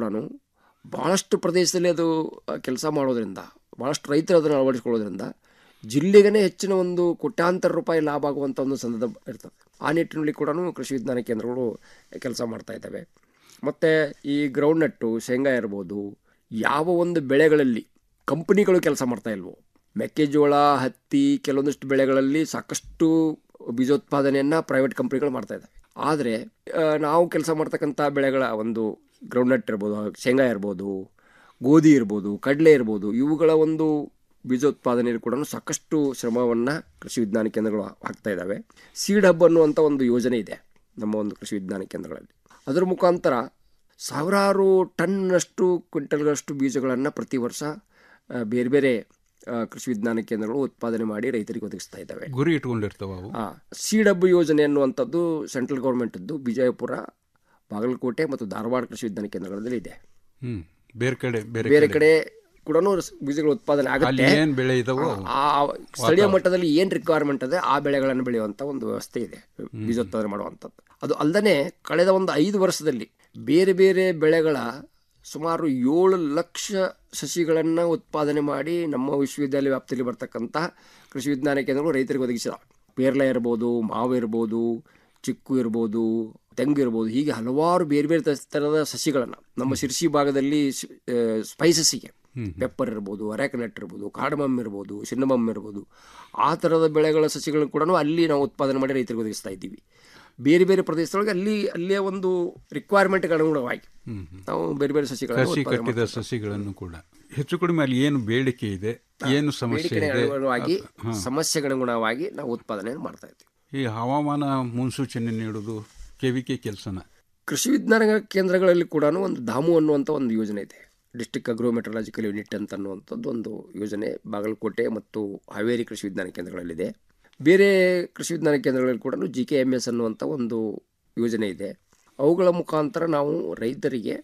ಭಾಳಷ್ಟು ಪ್ರದೇಶದಲ್ಲಿ ಅದು ಕೆಲಸ ಮಾಡೋದ್ರಿಂದ ಭಾಳಷ್ಟು ರೈತರು ಅದನ್ನು ಅಳವಡಿಸ್ಕೊಳ್ಳೋದ್ರಿಂದ ಜಿಲ್ಲೆಗೇ ಹೆಚ್ಚಿನ ಒಂದು ಕೋಟ್ಯಾಂತರ ರೂಪಾಯಿ ಲಾಭ ಆಗುವಂಥ ಒಂದು ಸಂದರ್ಭ ಇರ್ತದೆ ಆ ನಿಟ್ಟಿನಲ್ಲಿ ಕೂಡ ಕೃಷಿ ವಿಜ್ಞಾನ ಕೇಂದ್ರಗಳು ಕೆಲಸ ಮಾಡ್ತಾ ಇದ್ದಾವೆ ಮತ್ತು ಈ ಗ್ರೌಂಡ್ನಟ್ಟು ಶೇಂಗಾ ಇರ್ಬೋದು ಯಾವ ಒಂದು ಬೆಳೆಗಳಲ್ಲಿ ಕಂಪನಿಗಳು ಕೆಲಸ ಮಾಡ್ತಾ ಇಲ್ವೋ ಮೆಕ್ಕೆಜೋಳ ಹತ್ತಿ ಕೆಲವೊಂದಿಷ್ಟು ಬೆಳೆಗಳಲ್ಲಿ ಸಾಕಷ್ಟು ಬೀಜೋತ್ಪಾದನೆಯನ್ನು ಪ್ರೈವೇಟ್ ಕಂಪ್ನಿಗಳು ಮಾಡ್ತಾ ಇದ್ದಾವೆ ಆದರೆ ಆ, ನಾವು ಕೆಲಸ ಮಾಡ್ತಕ್ಕಂಥ ಬೆಳೆಗಳ ಒಂದು ಗ್ರೌಂಡ್ನಟ್ ಇರ್ಬೋದು ಶೇಂಗಾ ಇರ್ಬೋದು ಗೋಧಿ ಇರ್ಬೋದು ಕಡಲೆ ಇರ್ಬೋದು ಇವುಗಳ ಒಂದು ಬೀಜೋತ್ಪಾದನೆಯಲ್ಲಿ ಕೂಡ ಸಾಕಷ್ಟು ಶ್ರಮವನ್ನು ಕೃಷಿ ವಿಜ್ಞಾನ ಕೇಂದ್ರಗಳು ಹಾಕ್ತಾ ಇದ್ದಾವೆ ಸೀಡ್ ಹಬ್ ಅನ್ನುವಂಥ ಒಂದು ಯೋಜನೆ ಇದೆ ನಮ್ಮ ಒಂದು ಕೃಷಿ ವಿಜ್ಞಾನ ಕೇಂದ್ರಗಳಲ್ಲಿ ಅದರ ಮುಖಾಂತರ ಸಾವಿರಾರು ಟನ್ನಷ್ಟು ಕ್ವಿಂಟಲ್ಗಳಷ್ಟು ಬೀಜಗಳನ್ನು ಪ್ರತಿ ವರ್ಷ ಆ, ಬೇರೆ ಬೇರೆ ಆ, ಕೃಷಿ ವಿಜ್ಞಾನ ಕೇಂದ್ರಗಳು ಉತ್ಪಾದನೆ ಮಾಡಿ ರೈತರಿಗೆ ಒದಗಿಸ್ತಾ ಇದ್ದಾವೆ ಗುರಿ ಇಟ್ಕೊಂಡಿರ್ತಾವ ಅವು ಆ, ಸೀಡ್ ಹಬ್ ಯೋಜನೆ ಅನ್ನುವಂಥದ್ದು ಸೆಂಟ್ರಲ್ ಗೌರ್ಮೆಂಟದ್ದು ವಿಜಯಪುರ ಬಾಗಲಕೋಟೆ ಮತ್ತು ಧಾರವಾಡ ಕೃಷಿ ವಿಜ್ಞಾನ ಕೇಂದ್ರಗಳಲ್ಲಿ ಇದೆ ಹ್ಮ್ ಬೇರೆ ಕಡೆ ಬೇರೆ ಬೇರೆ ಕಡೆ ಕೂಡ ಬೀಜಗಳ ಉತ್ಪಾದನೆ ಅಲ್ಲಿ ಆಗುತ್ತೆ ಏನ್ ಬೆಳೆ ಇದಾವೋ ಆ ಸ್ಥಳೀಯ ಮಟ್ಟದಲ್ಲಿ ಏನು ರಿಕ್ವೈರ್ಮೆಂಟ್ ಇದೆ ಆ ಬೆಳೆಗಳನ್ನು ಬೆಳೆಯುವಂಥ ಒಂದು ವ್ಯವಸ್ಥೆ ಇದೆ ಬೀಜೋತ್ಪಾದನೆ ಮಾಡುವಂಥದ್ದು ಅದು ಅಲ್ಲದೆ ಕಳೆದ ಒಂದು ಐದು ವರ್ಷದಲ್ಲಿ ಬೇರೆ ಬೇರೆ ಬೆಳೆಗಳ ಸುಮಾರು ಏಳು ಲಕ್ಷ ಸಸಿಗಳನ್ನು ಉತ್ಪಾದನೆ ಮಾಡಿ ನಮ್ಮ ವಿಶ್ವವಿದ್ಯಾಲಯ ವ್ಯಾಪ್ತಿಯಲ್ಲಿ ಬರ್ತಕ್ಕಂಥ ಕೃಷಿ ವಿಜ್ಞಾನ ಕೇಂದ್ರಗಳು ರೈತರಿಗೆ ಒದಗಿಸಿದ ಪೇರ್ಲೆ ಇರ್ಬೋದು ಮಾವು ಇರ್ಬೋದು ಚಿಕ್ಕು ಇರ್ಬೋದು ತೆಂಗು ಇರ್ಬೋದು ಹೀಗೆ ಹಲವಾರು ಬೇರೆ ಬೇರೆ ತ- ಥರದ ಸಸಿಗಳನ್ನು ನಮ್ಮ ಶಿರ್ಸಿ ಭಾಗದಲ್ಲಿ ಸ್ಪೈಸಸ್ಸಿಗೆ ಪೆಪ್ಪರ್ ಇರ್ಬೋದು ಅರೆಕನಟ್ ಇರ್ಬೋದು ಕಾರ್ಡಮಮ್ ಇರ್ಬೋದು ಸಿನ್ನಮಮ್ ಇರ್ಬೋದು ಆ ಥರದ ಬೆಳೆಗಳ ಸಸಿಗಳನ್ನು ಕೂಡ ಅಲ್ಲಿ ನಾವು ಉತ್ಪಾದನೆ ಮಾಡಿ ರೈತರಿಗೆ ಒದಗಿಸ್ತಾ ಇದ್ದೀವಿ ಬೇರೆ ಬೇರೆ ಪ್ರದೇಶದೊಳಗೆ ಅಲ್ಲಿ ಅಲ್ಲಿಯ ಒಂದು ರಿಕ್ವೈರ್ಮೆಂಟ್ಗೆ ಅನುಗುಣವಾಗಿ ನಾವು ಬೇರೆ ಬೇರೆ ಸಸಿಗಳನ್ನು ಕಸಿ ಉತ್ಪಾದನೆ ಕಟ್ಟಿದ ಸಸಿಗಳನ್ನು ಕೂಡ ಹೆಚ್ಚು ಕಡಿಮೆ ಅಲ್ಲಿ ಏನು ಬೇಡಿಕೆ ಇದೆ ಏನು ಸಮಸ್ಯೆ ಬೇಡಿಕೆಗೆ ಇದೆ ಅನುಗುಣವಾಗಿ ಹಾ. ಸಮಸ್ಯೆಗೆ ಅನುಗುಣವಾಗಿ ನಾವು ಉತ್ಪಾದನೆ ಮಾಡ್ತಾ ಇದ್ದೀವಿ ಈ ಹವಾಮಾನ ಮುನ್ಸೂಚನೆ ನೀಡೋದು ಕೆವಿಕೆ ಕೆಲಸನ ಕೃಷಿ ವಿಜ್ಞಾನ ಕೇಂದ್ರಗಳಲ್ಲಿ ಕೂಡ ಒಂದು ಧಾಮು ಅನ್ನುವಂಥ ಒಂದು ಯೋಜನೆ ಇದೆ ಡಿಸ್ಟಿಕ್ ಅಗ್ರೋಮೆಟ್ರಲಾಜಿಕಲ್ ಯೂನಿಟ್ ಅಂತ ಅನ್ನುವಂಥದ್ದು ಒಂದು ಯೋಜನೆ ಬಾಗಲಕೋಟೆ ಮತ್ತು ಹಾವೇರಿ ಕೃಷಿ ವಿಜ್ಞಾನ ಕೇಂದ್ರಗಳಲ್ಲಿದೆ ಬೇರೆ ಕೃಷಿ ವಿಜ್ಞಾನ ಕೇಂದ್ರಗಳಲ್ಲಿ ಕೂಡ ಜಿ ಕೆ ಎಮ್ ಎಸ್ ಅನ್ನುವಂಥ ಒಂದು ಯೋಜನೆ ಇದೆ ಅವುಗಳ ಮುಖಾಂತರ ನಾವು ರೈತರಿಗೆ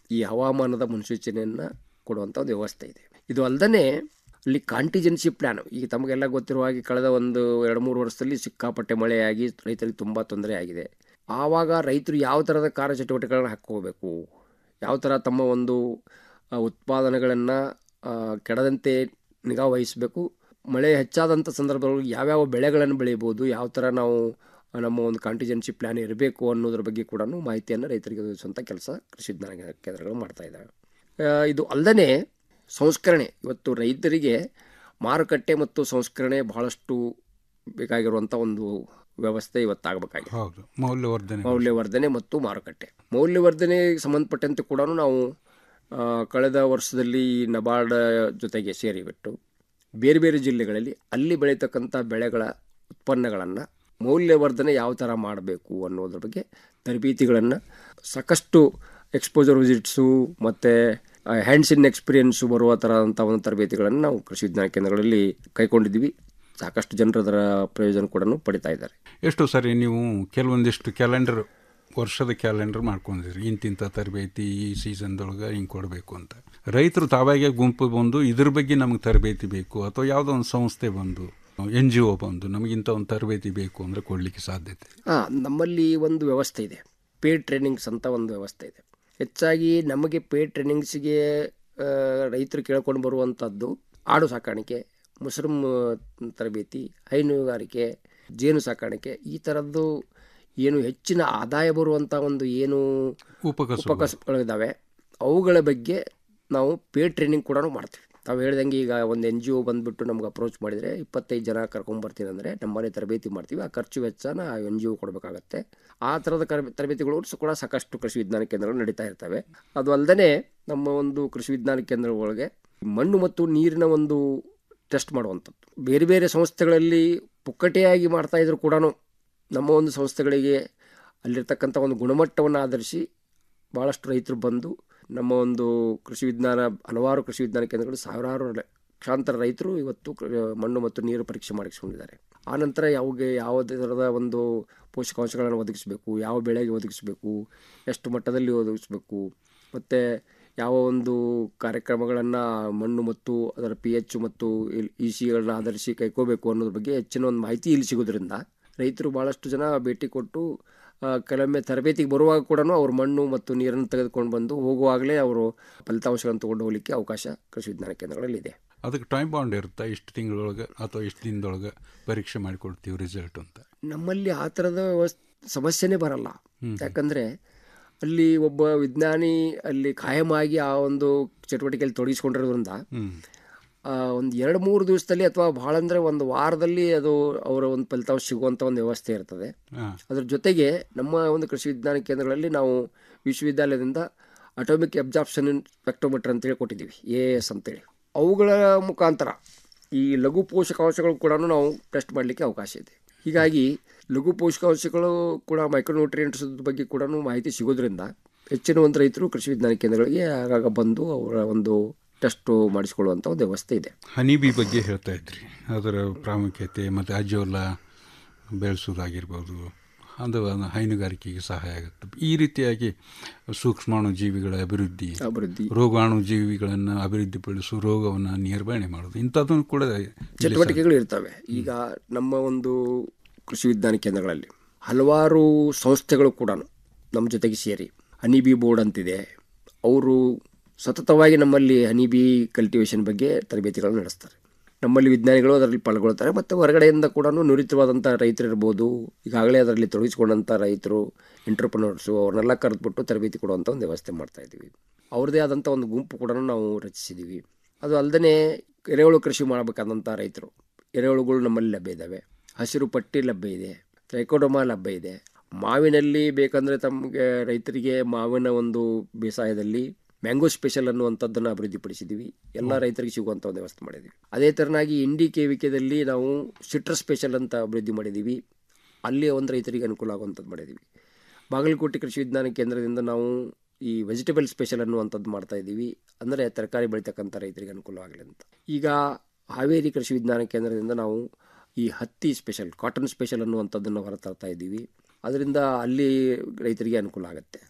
ಈ ಹವಾಮಾನದ ಮುನ್ಸೂಚನೆಯನ್ನು ಕೊಡುವಂಥ ಒಂದು ವ್ಯವಸ್ಥೆ ಇದೆ ಇದು ಅಲ್ಲದೆ ಅಲ್ಲಿ ಕಾಂಟಿಜೆನ್ಸಿ ಪ್ಲ್ಯಾನ್ ಈಗ ತಮಗೆಲ್ಲ ಗೊತ್ತಿರುವ ಹಾಗೆ ಕಳೆದ ಒಂದು ಎರಡು ಮೂರು ವರ್ಷದಲ್ಲಿ ಸಿಕ್ಕಾಪಟ್ಟೆ ಮಳೆಯಾಗಿ ರೈತರಿಗೆ ತುಂಬ ತೊಂದರೆ ಆಗಿದೆ ಆವಾಗ ರೈತರು ಯಾವ ಥರದ ಕಾರ್ಯಚಟುವಟಿಕೆಗಳನ್ನ ಹಾಕ್ಕೋಬೇಕು ಯಾವ ಥರ ತಮ್ಮ ಒಂದು ಉತ್ಪಾದನೆಗಳನ್ನು ಕೆಡದಂತೆ ನಿಗಾ ವಹಿಸಬೇಕು ಮಳೆ ಹೆಚ್ಚಾದಂಥ ಸಂದರ್ಭದಲ್ಲಿ ಯಾವ್ಯಾವ ಬೆಳೆಗಳನ್ನು ಬೆಳೀಬೋದು ಯಾವ ಥರ ನಾವು ನಮ್ಮ ಒಂದು ಕಾಂಟಿಜೆನ್ಸಿ ಪ್ಲ್ಯಾನ್ ಇರಬೇಕು ಅನ್ನೋದ್ರ ಬಗ್ಗೆ ಕೂಡ ಮಾಹಿತಿಯನ್ನು ರೈತರಿಗೆ ಒದಗಿಸುವಂಥ ಕೆಲಸ ಕೃಷಿ ವಿಜ್ಞಾನ ಕೇಂದ್ರಗಳು ಮಾಡ್ತಾ ಇದ್ದಾವೆ ಆ, ಇದು ಅಲ್ಲದೆ ಸಂಸ್ಕರಣೆ ಇವತ್ತು ರೈತರಿಗೆ ಮಾರುಕಟ್ಟೆ ಮತ್ತು ಸಂಸ್ಕರಣೆ ಬಹಳಷ್ಟು ಬೇಕಾಗಿರುವಂಥ ಒಂದು ವ್ಯವಸ್ಥೆ ಇವತ್ತಾಗಬೇಕಾಗಿದೆ ಹೌದು ಮೌಲ್ಯವರ್ಧನೆ ಮೌಲ್ಯವರ್ಧನೆ ಮತ್ತು ಮಾರುಕಟ್ಟೆ ಮೌಲ್ಯವರ್ಧನೆಗೆ ಸಂಬಂಧಪಟ್ಟಂತೆ ಕೂಡ ನಾವು ಆ, ಕಳೆದ ವರ್ಷದಲ್ಲಿ ಈ ನಬಾರ್ಡ್ ಜೊತೆಗೆ ಸೇರಿಬಿಟ್ಟು ಬೇರೆ ಬೇರೆ ಜಿಲ್ಲೆಗಳಲ್ಲಿ ಅಲ್ಲಿ ಬೆಳೀತಕ್ಕಂಥ ಬೆಳೆಗಳ ಉತ್ಪನ್ನಗಳನ್ನು ಮೌಲ್ಯವರ್ಧನೆ ಯಾವ ಥರ ಮಾಡಬೇಕು ಅನ್ನೋದ್ರ ಬಗ್ಗೆ ತರಬೇತಿಗಳನ್ನು ಸಾಕಷ್ಟು ಎಕ್ಸ್ಪೋಜರ್ ವಿಸಿಟ್ಸು ಮತ್ತು ಹ್ಯಾಂಡ್ಸ್ ಇನ್ ಎಕ್ಸ್ಪೀರಿಯನ್ಸು ಬರುವ ಥರದಂಥ ಒಂದು ತರಬೇತಿಗಳನ್ನು ನಾವು ಕೃಷಿ ವಿಜ್ಞಾನ ಕೇಂದ್ರಗಳಲ್ಲಿ ಕೈಗೊಂಡಿದ್ದೀವಿ ಸಾಕಷ್ಟು ಜನರು ಅದರ ಪ್ರಯೋಜನ ಕೂಡ ಪಡಿತಾ ಇದ್ದಾರೆ ಎಷ್ಟು ಸರಿ ನೀವು ಕೆಲವೊಂದಿಷ್ಟು ಕ್ಯಾಲೆಂಡರ್ ವರ್ಷದ ಕ್ಯಾಲೆಂಡರ್ ಮಾಡ್ಕೊಂಡಿದ್ರಿ ಇಂತಿಂಥ ತರಬೇತಿ ಈ ಸೀಸನ್ದೊಳಗೆ ಹಿಂಗೆ ಕೊಡಬೇಕು ಅಂತ ರೈತರು ತಾವಾಗೆ ಗುಂಪು ಬಂದು ಇದ್ರ ಬಗ್ಗೆ ನಮಗೆ ತರಬೇತಿ ಬೇಕು ಅಥವಾ ಯಾವುದೋ ಒಂದು ಸಂಸ್ಥೆ ಬಂದು ಎನ್ ಜಿ ಒ ಬಂದು ನಮಗಿಂತ ಒಂದು ತರಬೇತಿ ಬೇಕು ಅಂದರೆ ಕೊಡಲಿಕ್ಕೆ ಸಾಧ್ಯತೆ ಹಾಂ ನಮ್ಮಲ್ಲಿ ಒಂದು ವ್ಯವಸ್ಥೆ ಇದೆ ಪೇಡ್ ಟ್ರೈನಿಂಗ್ಸ್ ಅಂತ ಒಂದು ವ್ಯವಸ್ಥೆ ಇದೆ ಹೆಚ್ಚಾಗಿ ನಮಗೆ ಪೇಡ್ ಟ್ರೈನಿಂಗ್ಸಿಗೆ ರೈತರು ಕೇಳ್ಕೊಂಡು ಬರುವಂಥದ್ದು ಆಡು ಸಾಕಾಣಿಕೆ ಮುಸ್ರಮ್ ತರಬೇತಿ ಹೈನುಗಾರಿಕೆ ಜೇನು ಸಾಕಾಣಿಕೆ ಈ ಥರದ್ದು ಏನು ಹೆಚ್ಚಿನ ಆದಾಯ ಬರುವಂಥ ಒಂದು ಏನು ಉಪಕಸಬು. ಉಪಕಸಬುಗಳಿದ್ದಾವೆ ಅವುಗಳ ಬಗ್ಗೆ ನಾವು ಪೇಡ್ ಟ್ರೈನಿಂಗ್ ಕೂಡ ಮಾಡ್ತೀವಿ ತಾವು ಹೇಳ್ದಂಗೆ ಈಗ ಒಂದು ಎನ್ ಜಿ ಒ ಬಂದುಬಿಟ್ಟು ನಮ್ಗೆ ಅಪ್ರೋಚ್ ಮಾಡಿದರೆ ಇಪ್ಪತ್ತೈದು ಜನ ಕರ್ಕೊಂಬರ್ತೀನಿ ಅಂದರೆ ನಮ್ಮಲ್ಲಿ ತರಬೇತಿ ಮಾಡ್ತೀವಿ ಆ ಖರ್ಚು ವೆಚ್ಚನ ಆ ಎನ್ ಜಿ ಒ ಕೊಡಬೇಕಾಗತ್ತೆ ಆ ಥರದ ಕರ್ ತರಬೇತಿಗಳು ಸ- ಕೂಡ ಸಾಕಷ್ಟು ಕೃಷಿ ವಿಜ್ಞಾನ ಕೇಂದ್ರಗಳು ನಡೀತಾ ಇರ್ತವೆ ಅದು ಅಲ್ಲದೆ ನಮ್ಮ ಒಂದು ಕೃಷಿ ವಿಜ್ಞಾನ ಕೇಂದ್ರ ಒಳಗೆ ಮಣ್ಣು ಮತ್ತು ನೀರಿನ ಒಂದು ಟೆಸ್ಟ್ ಮಾಡುವಂಥದ್ದು ಬೇರೆ ಬೇರೆ ಸಂಸ್ಥೆಗಳಲ್ಲಿ ಪುಕ್ಕಟೆಯಾಗಿ ಮಾಡ್ತಾ ಇದ್ರು ಕೂಡ ನಮ್ಮ ಒಂದು ಸಂಸ್ಥೆಗಳಿಗೆ ಅಲ್ಲಿರ್ತಕ್ಕಂಥ ಒಂದು ಗುಣಮಟ್ಟವನ್ನು ಆಧರಿಸಿ ಭಾಳಷ್ಟು ರೈತರು ಬಂದು ನಮ್ಮ ಒಂದು ಕೃಷಿ ವಿಜ್ಞಾನ ಹಲವಾರು ಕೃಷಿ ವಿಜ್ಞಾನ ಕೇಂದ್ರಗಳು ಸಾವಿರಾರು ಲಕ್ಷಾಂತರ ರೈತರು ಇವತ್ತು ಕೃ- ಮಣ್ಣು ಮತ್ತು ನೀರು ಪರೀಕ್ಷೆ ಮಾಡಿಸ್ಕೊಂಡಿದ್ದಾರೆ ಆನಂತರ ಯಾವಾಗ ಯಾವ ಥರದ ಒಂದು ಪೋಷಕಾಂಶಗಳನ್ನು ಒದಗಿಸಬೇಕು ಯಾವ ಬೆಳೆಗೆ ಒದಗಿಸಬೇಕು ಎಷ್ಟು ಮಟ್ಟದಲ್ಲಿ ಒದಗಿಸಬೇಕು ಮತ್ತು ಯಾವ ಒಂದು ಕಾರ್ಯಕ್ರಮಗಳನ್ನು ಮಣ್ಣು ಮತ್ತು ಅದರ ಪಿ ಎಚ್ ಮತ್ತು ಇ ಸಿಗಳನ್ನ ಆಧರಿಸಿ ಕೈಕೋಬೇಕು ಅನ್ನೋದ್ರ ಬಗ್ಗೆ ಹೆಚ್ಚಿನ ಒಂದು ಮಾಹಿತಿ ಇಲ್ಲಿ ಸಿಗೋದ್ರಿಂದ ರೈತರು ಭಾಳಷ್ಟು ಜನ ಭೇಟಿ ಕೊಟ್ಟು ಆ, ಕೆಲವೊಮ್ಮೆ ತರಬೇತಿಗೆ ಬರುವಾಗ ಕೂಡ ಅವ್ರ ಮಣ್ಣು ಮತ್ತು ನೀರನ್ನು ತೆಗೆದುಕೊಂಡು ಬಂದು ಹೋಗುವಾಗಲೇ ಅವರು ಫಲಿತಾಂಶಗಳನ್ನು ತಗೊಂಡು ಹೋಗಲಿಕ್ಕೆ ಅವಕಾಶ ಕೃಷಿ ವಿಜ್ಞಾನ ಕೇಂದ್ರಗಳಲ್ಲಿ ಇದೆ ಅದಕ್ಕೆ ಟೈಮ್ ಬಾಂಡ್ ಇರುತ್ತಾ ಇಷ್ಟು ತಿಂಗಳೊಳಗೆ ಅಥವಾ ಇಷ್ಟು ದಿನದೊಳಗೆ ಪರೀಕ್ಷೆ ಮಾಡಿಕೊಡ್ತೀವಿ ರಿಸಲ್ಟ್ ಅಂತ ನಮ್ಮಲ್ಲಿ ಆ ಥರದ ವ್ಯವಸ್ ಸಮಸ್ಯೆನೇ ಬರಲ್ಲ ಹ್ಮ್. ಯಾಕಂದರೆ ಅಲ್ಲಿ ಒಬ್ಬ ವಿಜ್ಞಾನಿ ಅಲ್ಲಿ ಕಾಯಮಾಗಿ ಆ ಒಂದು ಚಟುವಟಿಕೆಯಲ್ಲಿ ತೊಡಗಿಸ್ಕೊಂಡಿರೋದ್ರಿಂದ ಹ್ಮ್. ಒಂದು ಎರಡು ಮೂರು ದಿವಸದಲ್ಲಿ ಅಥವಾ ಭಾಳ ಅಂದರೆ ಒಂದು ವಾರದಲ್ಲಿ ಅದು ಅವರ ಒಂದು ಫಲಿತಾಂಶ ಸಿಗುವಂಥ ಒಂದು ವ್ಯವಸ್ಥೆ ಇರ್ತದೆ ಹಾ. ಅದ್ರ ಜೊತೆಗೆ ನಮ್ಮ ಒಂದು ಕೃಷಿ ವಿಜ್ಞಾನ ಕೇಂದ್ರಗಳಲ್ಲಿ ನಾವು ವಿಶ್ವವಿದ್ಯಾಲಯದಿಂದ ಅಟೋಮಿಕ್ ಅಬ್ಸಾರ್ಪ್ಷನ್ ಸ್ಪೆಕ್ಟ್ರೋಮೀಟರ್ ಅಂತೇಳಿ ಕೊಟ್ಟಿದ್ದೀವಿ ಎ ಎಸ್ ಅಂತೇಳಿ ಅವುಗಳ ಮುಖಾಂತರ ಈ ಲಘು ಪೋಷಕಾಂಶಗಳು ಕೂಡ ನಾವು ಟೆಸ್ಟ್ ಮಾಡಲಿಕ್ಕೆ ಅವಕಾಶ ಇದೆ ಹೀಗಾಗಿ ಲಘು ಪೋಷಕಾಂಶಗಳು ಕೂಡ ಮೈಕ್ರೋನ್ಯೂಟ್ರಿಯೆಂಟ್ಸ್ ಬಗ್ಗೆ ಕೂಡ ಮಾಹಿತಿ ಸಿಗೋದ್ರಿಂದ ಹೆಚ್ಚಿನ ಒಂದು ರೈತರು ಕೃಷಿ ವಿಜ್ಞಾನ ಕೇಂದ್ರಗಳಿಗೆ ಆಗಾಗ ಬಂದು ಅವರ ಒಂದು ಟೆಸ್ಟು ಮಾಡಿಸಿಕೊಳ್ಳುವಂಥ ಒಂದು ವ್ಯವಸ್ಥೆ ಇದೆ ಹನಿಬಿ ಬಗ್ಗೆ ಹೇಳ್ತಾ ಇದ್ರಿ ಅದರ ಪ್ರಾಮುಖ್ಯತೆ ಮತ್ತು ಅಜೋಲ ಬೆಳೆಸೋದಾಗಿರ್ಬೋದು ಅದು ಹೈನುಗಾರಿಕೆಗೆ ಸಹಾಯ ಆಗುತ್ತೆ ಈ ರೀತಿಯಾಗಿ ಸೂಕ್ಷ್ಮಾಣು ಜೀವಿಗಳ ಅಭಿವೃದ್ಧಿ ಅಭಿವೃದ್ಧಿ ರೋಗಾಣು ಜೀವಿಗಳನ್ನು ಅಭಿವೃದ್ಧಿಪಡಿಸು ರೋಗವನ್ನು ನಿರ್ವಹಣೆ ಮಾಡೋದು ಇಂಥದ್ದನ್ನು ಕೂಡ ಇಲ್ಲಿ ಚಟುವಟಿಕೆಗಳು ಇರ್ತವೆ ಈಗ ನಮ್ಮ ಒಂದು ಕೃಷಿ ವಿಜ್ಞಾನ ಕೇಂದ್ರಗಳಲ್ಲಿ ಹಲವಾರು ಸಂಸ್ಥೆಗಳು ಕೂಡ ನಮ್ಮ ಜೊತೆಗೆ ಸೇರಿ ಹನಿಬಿ ಬೋರ್ಡ್ ಅಂತಿದೆ ಅವರು ಸತತವಾಗಿ ನಮ್ಮಲ್ಲಿ ಹನಿಬಿ ಕಲ್ಟಿವೇಷನ್ ಬಗ್ಗೆ ತರಬೇತಿಗಳನ್ನು ನಡೆಸ್ತಾರೆ ನಮ್ಮಲ್ಲಿ ವಿಜ್ಞಾನಿಗಳು ಅದರಲ್ಲಿ ಪಾಲ್ಗೊಳ್ತಾರೆ ಮತ್ತು ಹೊರಗಡೆಯಿಂದ ಕೂಡ ನುರಿತವಾದಂಥ ರೈತರು ಇರ್ಬೋದು ಈಗಾಗಲೇ ಅದರಲ್ಲಿ ತೊಡಗಿಸಿಕೊಂಡಂಥ ರೈತರು ಎಂಟ್ರಪ್ರನರ್ಸು ಅವ್ರನ್ನೆಲ್ಲ ಕರೆದ್ಬಿಟ್ಟು ತರಬೇತಿ ಕೊಡುವಂಥ ಒಂದು ವ್ಯವಸ್ಥೆ ಮಾಡ್ತಾ ಇದ್ದೀವಿ ಅವ್ರದ್ದೇ ಆದಂಥ ಒಂದು ಗುಂಪು ಕೂಡ ನಾವು ರಚಿಸಿದ್ದೀವಿ ಅದು ಅಲ್ಲದೆ ಎರೆಹುಳು ಕೃಷಿ ಮಾಡಬೇಕಾದಂಥ ರೈತರು ಎರೆಹುಳುಗಳು ನಮ್ಮಲ್ಲಿ ಲಭ್ಯ ಇದ್ದಾವೆ ಹಸಿರು ಪಟ್ಟಿ ಲಭ್ಯ ಇದೆ ಟ್ರೈಕೋಡೊಮಾ ಲಭ್ಯ ಇದೆ ಮಾವಿನಲ್ಲಿ ಬೇಕಂದರೆ ತಮಗೆ ರೈತರಿಗೆ ಮಾವಿನ ಒಂದು ಬೇಸಾಯದಲ್ಲಿ ಮ್ಯಾಂಗೋ ಸ್ಪೆಷಲ್ ಅನ್ನುವಂಥದ್ದನ್ನು ಅಭಿವೃದ್ಧಿಪಡಿಸಿದ್ದೀವಿ ಎಲ್ಲ ರೈತರಿಗೆ ಸಿಗುವಂಥ ಒಂದು ವ್ಯವಸ್ಥೆ ಮಾಡಿದ್ದೀವಿ ಅದೇ ಥರನಾಗಿ ಇಂಡಿ ಕೇವಿಕೆದಲ್ಲಿ ನಾವು ಸಿಟ್ರಸ್ ಸ್ಪೆಷಲ್ ಅಂತ ಅಭಿವೃದ್ಧಿ ಮಾಡಿದ್ದೀವಿ ಅಲ್ಲಿ ಒಂದು ರೈತರಿಗೆ ಅನುಕೂಲ ಆಗುವಂಥದ್ದು ಮಾಡಿದ್ದೀವಿ ಬಾಗಲಕೋಟೆ ಕೃಷಿ ವಿಜ್ಞಾನ ಕೇಂದ್ರದಿಂದ ನಾವು ಈ ವೆಜಿಟೇಬಲ್ ಸ್ಪೆಷಲ್ ಅನ್ನುವಂಥದ್ದು ಮಾಡ್ತಾ ಇದ್ದೀವಿ ಅಂದರೆ ತರಕಾರಿ ಬೆಳೀತಕ್ಕಂಥ ರೈತರಿಗೆ ಅನುಕೂಲ ಆಗಲಿ ಅಂತ ಈಗ ಹಾವೇರಿ ಕೃಷಿ ವಿಜ್ಞಾನ ಕೇಂದ್ರದಿಂದ ನಾವು ಈ ಹತ್ತಿ ಸ್ಪೆಷಲ್ ಕಾಟನ್ ಸ್ಪೆಷಲ್ ಅನ್ನುವಂಥದ್ದನ್ನು ಹೊರತರ್ತಾ ಇದ್ದೀವಿ ಅದರಿಂದ ಅಲ್ಲಿ ರೈತರಿಗೆ ಅನುಕೂಲ ಆಗುತ್ತೆ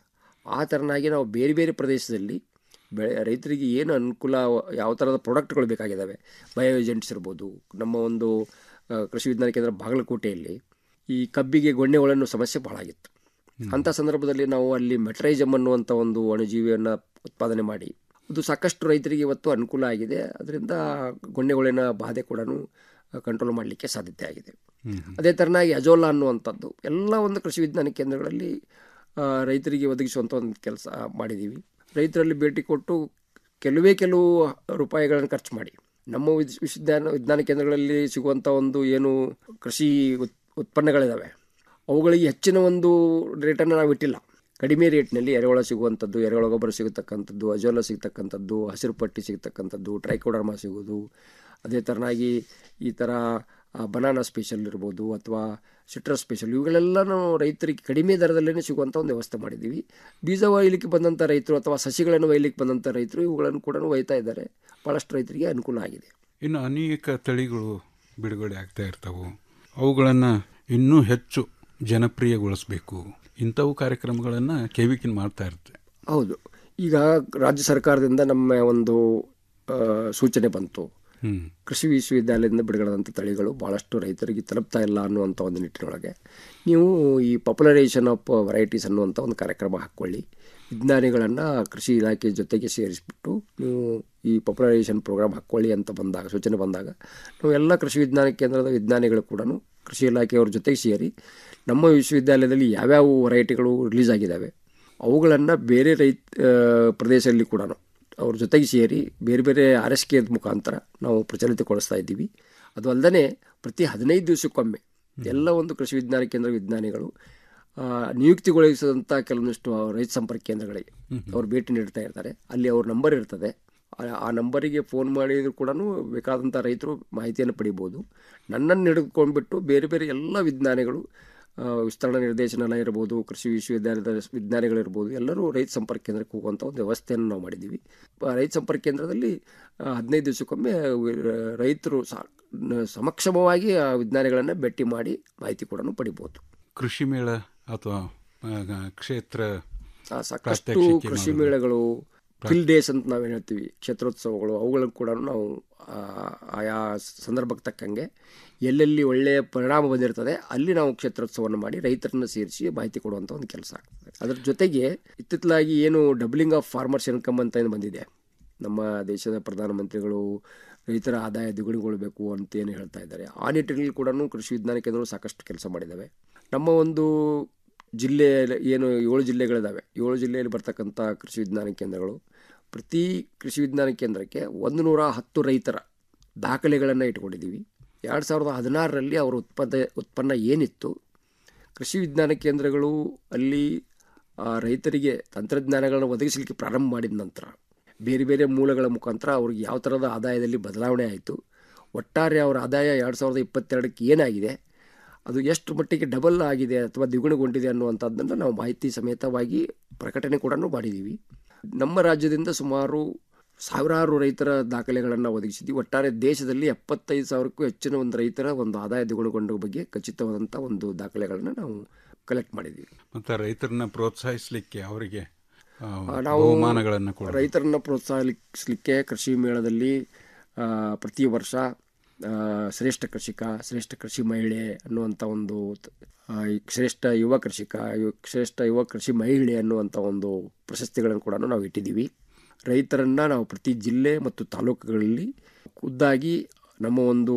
ಆ ಥರನಾಗಿ ನಾವು ಬೇರೆ ಬೇರೆ ಪ್ರದೇಶದಲ್ಲಿ ಬೆಳೆ ರೈತರಿಗೆ ಏನು ಅನುಕೂಲ ಯಾವ ಥರದ ಪ್ರಾಡಕ್ಟ್ಗಳು ಬೇಕಾಗಿದ್ದಾವೆ ಬಯೋ ಏಜೆಂಟ್ಸ್ ಇರ್ಬೋದು ನಮ್ಮ ಒಂದು ಆ, ಕೃಷಿ ವಿಜ್ಞಾನ ಕೇಂದ್ರ ಬಾಗಲಕೋಟೆಯಲ್ಲಿ ಈ ಕಬ್ಬಿಗೆ ಗೊಣ್ಣೆಗಳನ್ನು ಸಮಸ್ಯೆ ಭಾಳ ಆಗಿತ್ತು ಅಂಥ ಸಂದರ್ಭದಲ್ಲಿ ನಾವು ಅಲ್ಲಿ ಮೆಟ್ರೈಜಮ್ ಅನ್ನುವಂಥ ಒಂದು ಅಣುಜೀವಿಯನ್ನು ಉತ್ಪಾದನೆ ಮಾಡಿ ಅದು ಸಾಕಷ್ಟು ರೈತರಿಗೆ ಇವತ್ತು ಅನುಕೂಲ ಆಗಿದೆ ಅದರಿಂದ ಗೊಣ್ಣೆಗಳಿನ ಬಾಧೆ ಕೂಡ ಕಂಟ್ರೋಲ್ ಮಾಡಲಿಕ್ಕೆ ಸಾಧ್ಯತೆ ಆಗಿದೆ ಅದೇ ಥರನಾಗಿ ಅಜೋಲಾ ಅನ್ನುವಂಥದ್ದು ಎಲ್ಲ ಒಂದು ಕೃಷಿ ವಿಜ್ಞಾನ ಕೇಂದ್ರಗಳಲ್ಲಿ ಆ, ರೈತರಿಗೆ ಒದಗಿಸುವಂಥ ಒಂದು ಕೆಲಸ ಮಾಡಿದ್ದೀವಿ ರೈತರಲ್ಲಿ ಭೇಟಿ ಕೊಟ್ಟು ಕೆಲವೇ ಕೆಲವು ರೂಪಾಯಿಗಳನ್ನು ಖರ್ಚು ಮಾಡಿ ನಮ್ಮ ವಿದ್- ವಿಶ್ವವಿದ್ಯಾನ ವಿಜ್ಞಾನ ಕೇಂದ್ರಗಳಲ್ಲಿ ಸಿಗುವಂಥ ಒಂದು ಏನು ಕೃಷಿ ಉತ್ ಉತ್ಪನ್ನಗಳಿದ್ದಾವೆ ಅವುಗಳಿಗೆ ಹೆಚ್ಚಿನ ಒಂದು ರೇಟನ್ನು ನಾವು ಇಟ್ಟಿಲ್ಲ ಕಡಿಮೆ ರೇಟ್ನಲ್ಲಿ ಎರೆಹುಳ ಸಿಗುವಂಥದ್ದು ಎರೆಹುಳ ಗೊಬ್ಬರ ಸಿಗತಕ್ಕಂಥದ್ದು ಅಜೋಲ ಸಿಗತಕ್ಕಂಥದ್ದು ಹಸಿರು ಪಟ್ಟಿ ಸಿಗತಕ್ಕಂಥದ್ದು ಟ್ರೈಕೋಡರ್ಮಾ ಸಿಗೋದು ಅದೇ ಥರನಾಗಿ ಈ ಥರ ಬನಾನಾ ಸ್ಪೆಷಲ್ ಇರ್ಬೋದು ಅಥವಾ ಸಿಟ್ರಸ್ ಸ್ಪೆಷಲ್ ಇವುಗಳೆಲ್ಲನೂ ರೈತರಿಗೆ ಕಡಿಮೆ ದರದಲ್ಲೇ ಸಿಗುವಂಥ ಒಂದು ವ್ಯವಸ್ಥೆ ಮಾಡಿದ್ದೀವಿ ಬೀಜ ಒಯ್ಯಲಿಕ್ಕೆ ಬಂದಂಥ ರೈತರು ಅಥವಾ ಸಸಿಗಳನ್ನು ಒಯ್ಯಲಿಕ್ಕೆ ಬಂದಂಥ ರೈತರು ಇವುಗಳನ್ನು ಕೂಡ ಒಯ್ತಾ ಇದ್ದಾರೆ ಭಾಳಷ್ಟು ರೈತರಿಗೆ ಅನುಕೂಲ ಆಗಿದೆ ಇನ್ನು ಅನೇಕ ತಳಿಗಳು ಬಿಡುಗಡೆ ಆಗ್ತಾ ಇರ್ತವು ಅವುಗಳನ್ನು ಇನ್ನೂ ಹೆಚ್ಚು ಜನಪ್ರಿಯಗೊಳಿಸಬೇಕು ಇಂಥವು ಕಾರ್ಯಕ್ರಮಗಳನ್ನು ಕೆವಿಕಿನ್ ಮಾಡ್ತಾ ಇರುತ್ತೆ ಹೌದು ಈಗ ರಾಜ್ಯ ಸರ್ಕಾರದಿಂದ ನಮ್ಮ ಒಂದು ಆ, ಸೂಚನೆ ಬಂತು ಹ್ಮ್. ಕೃಷಿ ವಿಶ್ವವಿದ್ಯಾಲಯದಿಂದ ಬಿಡುಗಡೆದಂಥ ತಳಿಗಳು ಭಾಳಷ್ಟು ರೈತರಿಗೆ ತಲುಪ್ತಾ ಇಲ್ಲ ಅನ್ನುವಂಥ ಒಂದು ನಿಟ್ಟಿನೊಳಗೆ ನೀವು ಈ ಪಾಪ್ಯುಲರೈಸೇಷನ್ ಆಫ್ ವೆರೈಟೀಸ್ ಅನ್ನುವಂಥ ಒಂದು ಕಾರ್ಯಕ್ರಮ ಹಾಕ್ಕೊಳ್ಳಿ ವಿಜ್ಞಾನಿಗಳನ್ನು ಕೃಷಿ ಇಲಾಖೆ ಜೊತೆಗೆ ಸೇರಿಸ್ಬಿಟ್ಟು ನೀವು ಈ ಪಾಪ್ಯುಲರೈಸೇಷನ್ ಪ್ರೋಗ್ರಾಮ್ ಹಾಕ್ಕೊಳ್ಳಿ ಅಂತ ಬಂದಾಗ ಸೂಚನೆ ಬಂದಾಗ ನಾವು ಎಲ್ಲ ಕೃಷಿ ವಿಜ್ಞಾನ ಕೇಂದ್ರದ ವಿಜ್ಞಾನಿಗಳು ಕೂಡ ಕೃಷಿ ಇಲಾಖೆಯವ್ರ ಜೊತೆಗೆ ಸೇರಿ ನಮ್ಮ ವಿಶ್ವವಿದ್ಯಾಲಯದಲ್ಲಿ ಯಾವ್ಯಾವ ವೆರೈಟಿಗಳು ರಿಲೀಸ್ ಆಗಿದ್ದಾವೆ ಅವುಗಳನ್ನು ಬೇರೆ ರೈತ ಆ, ಪ್ರದೇಶದಲ್ಲಿ ಕೂಡ ಅವ್ರ ಜೊತೆಗೆ ಸೇರಿ ಬೇರೆ ಬೇರೆ ಆರ್ ಎಸ್ ಕೆ ಮುಖಾಂತರ ನಾವು ಪ್ರಚಲಿತಗೊಳಿಸ್ತಾ ಇದ್ದೀವಿ ಅದು ಅಲ್ಲದೆ ಪ್ರತಿ ಹದಿನೈದು ದಿವಸಕ್ಕೊಮ್ಮೆ ಎಲ್ಲ ಒಂದು ಕೃಷಿ ವಿಜ್ಞಾನ ಕೇಂದ್ರ ವಿಜ್ಞಾನಿಗಳು ಆ, ನಿಯುಕ್ತಿಗೊಳಿಸಿದಂಥ ಕೆಲವೊಂದಿಷ್ಟು ರೈತ ಸಂಪರ್ಕ ಕೇಂದ್ರಗಳಿಗೆ ಅವ್ರು ಭೇಟಿ ನೀಡ್ತಾ ಇರ್ತಾರೆ ಅಲ್ಲಿ ಅವ್ರ ನಂಬರ್ ಇರ್ತದೆ ಆ- ಆ ನಂಬರಿಗೆ ಫೋನ್ ಮಾಡಿದ್ರು ಕೂಡ ಬೇಕಾದಂಥ ರೈತರು ಮಾಹಿತಿಯನ್ನು ಪಡಿಬೋದು ನನ್ನನ್ನು ಹಿಡಿದುಕೊಂಡ್ಬಿಟ್ಟು ಬೇರೆ ಬೇರೆ ಎಲ್ಲ ವಿಜ್ಞಾನಿಗಳು ಆ, ವಿಸ್ತರಣಾ ನಿರ್ದೇಶನಾಲಯ ಇರ್ಬೋದು ಕೃಷಿ ವಿಶ್ವವಿದ್ಯಾಲಯದ ವಿಜ್ಞಾನಿಗಳಿರ್ಬೋದು ಎಲ್ಲರೂ ರೈತ ಸಂಪರ್ಕ ಕೇಂದ್ರಕ್ಕೆ ಹೋಗುವಂಥ ಒಂದು ವ್ಯವಸ್ಥೆಯನ್ನು ನಾವು ಮಾಡಿದ್ದೀವಿ ಆ, ರೈತ ಸಂಪರ್ಕ ಕೇಂದ್ರದಲ್ಲಿ ಆ, ಹದಿನೈದು ದಿವಸಕ್ಕೊಮ್ಮೆ ವಿ- ರೈತರು ಸಾ- ನ- ಸಮಕ್ಷಮವಾಗಿ ಆ ವಿಜ್ಞಾನಿಗಳನ್ನು ಭೇಟಿ ಮಾಡಿ ಮಾಹಿತಿ ಕೂಡ ಪಡಿಬೋದು ಕೃಷಿ ಮೇಳ ಅಥವಾ ಆ, ಕ್ಷೇತ್ರ ಆ, ಸಾಕಷ್ಟು ಪ್ರಾತ್ಯಕ್ಷಿಕೆ ಕೃಷಿ ಮಾಡೋದು. ಮೇಳಗಳು ಫಿಲ್ ಡೇಸ್ ಅಂತ ನಾವೇನು ಹೇಳ್ತೀವಿ ಕ್ಷೇತ್ರೋತ್ಸವಗಳು ಅವುಗಳನ್ನು ಕೂಡ ನಾವು ಆ, ಆಯಾ ಸಂದರ್ಭಕ್ಕೆ ತಕ್ಕಂಗೆ ಎಲ್ಲೆಲ್ಲಿ ಒಳ್ಳೆಯ ಪರಿಣಾಮ ಬಂದಿರ್ತದೆ ಅಲ್ಲಿ ನಾವು ಕ್ಷೇತ್ರೋತ್ಸವವನ್ನು ಮಾಡಿ ರೈತರನ್ನು ಸೇರಿಸಿ ಮಾಹಿತಿ ಕೊಡುವಂಥ ಒಂದು ಕೆಲಸ ಆಗ್ತದೆ ಅದರ ಜೊತೆಗೆ ಇತ್ತಿತ್ತಲಾಗಿ ಏನು ಡಬ್ಲಿಂಗ್ ಆಫ್ ಫಾರ್ಮರ್ಸ್ ಇನ್ಕಮ್ ಅಂತ ಏನು ಬಂದಿದೆ ನಮ್ಮ ದೇಶದ ಪ್ರಧಾನಮಂತ್ರಿಗಳು ರೈತರ ಆದಾಯ ದ್ವಿಗುಣಗೊಳ್ಳಬೇಕು ಅಂತ ಏನು ಹೇಳ್ತಾ ಇದ್ದಾರೆ ಆ ನಿಟ್ಟಿನಲ್ಲಿ ಕೂಡ ಕೃಷಿ ವಿಜ್ಞಾನ ಕೇಂದ್ರಗಳು ಸಾಕಷ್ಟು ಕೆಲಸ ಮಾಡಿದ್ದಾವೆ ನಮ್ಮ ಒಂದು ಜಿಲ್ಲೆಯಲ್ಲಿ ಏನು ಏಳು ಜಿಲ್ಲೆಗಳಿದ್ದಾವೆ ಏಳು ಜಿಲ್ಲೆಯಲ್ಲಿ ಬರ್ತಕ್ಕಂಥ ಕೃಷಿ ವಿಜ್ಞಾನ ಕೇಂದ್ರಗಳು ಪ್ರತಿ ಕೃಷಿ ವಿಜ್ಞಾನ ಕೇಂದ್ರಕ್ಕೆ ಒಂದು ನೂರ ಹತ್ತು ರೈತರ ದಾಖಲೆಗಳನ್ನು ಇಟ್ಕೊಂಡಿದ್ದೀವಿ ಎರಡು ಸಾವಿರದ ಹದಿನಾರರಲ್ಲಿ ಅವರ ಉತ್ಪನ್ನ ಉತ್ಪನ್ನ ಏನಿತ್ತು ಕೃಷಿ ವಿಜ್ಞಾನ ಕೇಂದ್ರಗಳು ಅಲ್ಲಿ ಆ, ರೈತರಿಗೆ ತಂತ್ರಜ್ಞಾನಗಳನ್ನು ಒದಗಿಸಲಿಕ್ಕೆ ಪ್ರಾರಂಭ ಮಾಡಿದ ನಂತರ ಬೇರೆ ಬೇರೆ ಮೂಲಗಳ ಮುಖಾಂತರ ಅವ್ರಿಗೆ ಯಾವ ಥರದ ಆದಾಯದಲ್ಲಿ ಬದಲಾವಣೆ ಆಯಿತು ಒಟ್ಟಾರೆ ಅವರ ಆದಾಯ ಎರಡು ಸಾವಿರದ ಇಪ್ಪತ್ತೆರಡಕ್ಕೆ ಏನಾಗಿದೆ ಅದು ಎಷ್ಟು ಮಟ್ಟಿಗೆ ಡಬಲ್ ಆಗಿದೆ ಅಥವಾ ದ್ವಿಗುಣಗೊಂಡಿದೆ ಅನ್ನುವಂಥದ್ದನ್ನು ನಾವು ಮಾಹಿತಿ ಸಮೇತವಾಗಿ ಪ್ರಕಟಣೆ ಕೂಡ ಮಾಡಿದ್ದೀವಿ ನಮ್ಮ ರಾಜ್ಯದಿಂದ ಸುಮಾರು ಸಾವಿರಾರು ರೈತರ ದಾಖಲೆಗಳನ್ನು ಒದಗಿಸಿದ್ವಿ ಒಟ್ಟಾರೆ ದೇಶದಲ್ಲಿ ಎಪ್ಪತ್ತೈದು ಸಾವಿರಕ್ಕೂ ಹೆಚ್ಚಿನ ಒಂದು ರೈತರ ಒಂದು ಆದಾಯ ದ್ವಿಗುಣಗೊಂಡ ಬಗ್ಗೆ ಖಚಿತವಾದಂಥ ಒಂದು ದಾಖಲೆಗಳನ್ನು ನಾವು ಕಲೆಕ್ಟ್ ಮಾಡಿದ್ದೀವಿ ಮತ್ತು ರೈತರನ್ನ ಪ್ರೋತ್ಸಾಹಿಸಲಿಕ್ಕೆ ಅವರಿಗೆ ಆ, ಆ, ನಾವು ಬಹುಮಾನಗಳನ್ನು ಕೂಡ ರೈತರನ್ನ ಪ್ರೋತ್ಸಾಹಿಸಲಿಕ್ಕೆ ಕೃಷಿ ಮೇಳದಲ್ಲಿ ಆ, ಪ್ರತಿ ವರ್ಷ ಆ, ಶ್ರೇಷ್ಠ ಕೃಷಿಕ ಶ್ರೇಷ್ಠ ಕೃಷಿ ಮಹಿಳೆ ಅನ್ನುವಂಥ ಒಂದು ಆ, ಈ ಶ್ರೇಷ್ಠ ಯುವ ಕೃಷಿಕ ಯು- ಶ್ರೇಷ್ಠ ಯುವ ಕೃಷಿ ಮಹಿಳೆ ಅನ್ನುವಂಥ ಒಂದು ಪ್ರಶಸ್ತಿಗಳನ್ನು ಕೂಡ ನಾವು ಇಟ್ಟಿದ್ದೀವಿ ರೈತರನ್ನು ನಾವು ಪ್ರತಿ ಜಿಲ್ಲೆ ಮತ್ತು ತಾಲೂಕುಗಳಲ್ಲಿ ಖುದ್ದಾಗಿ ನಮ್ಮ ಒಂದು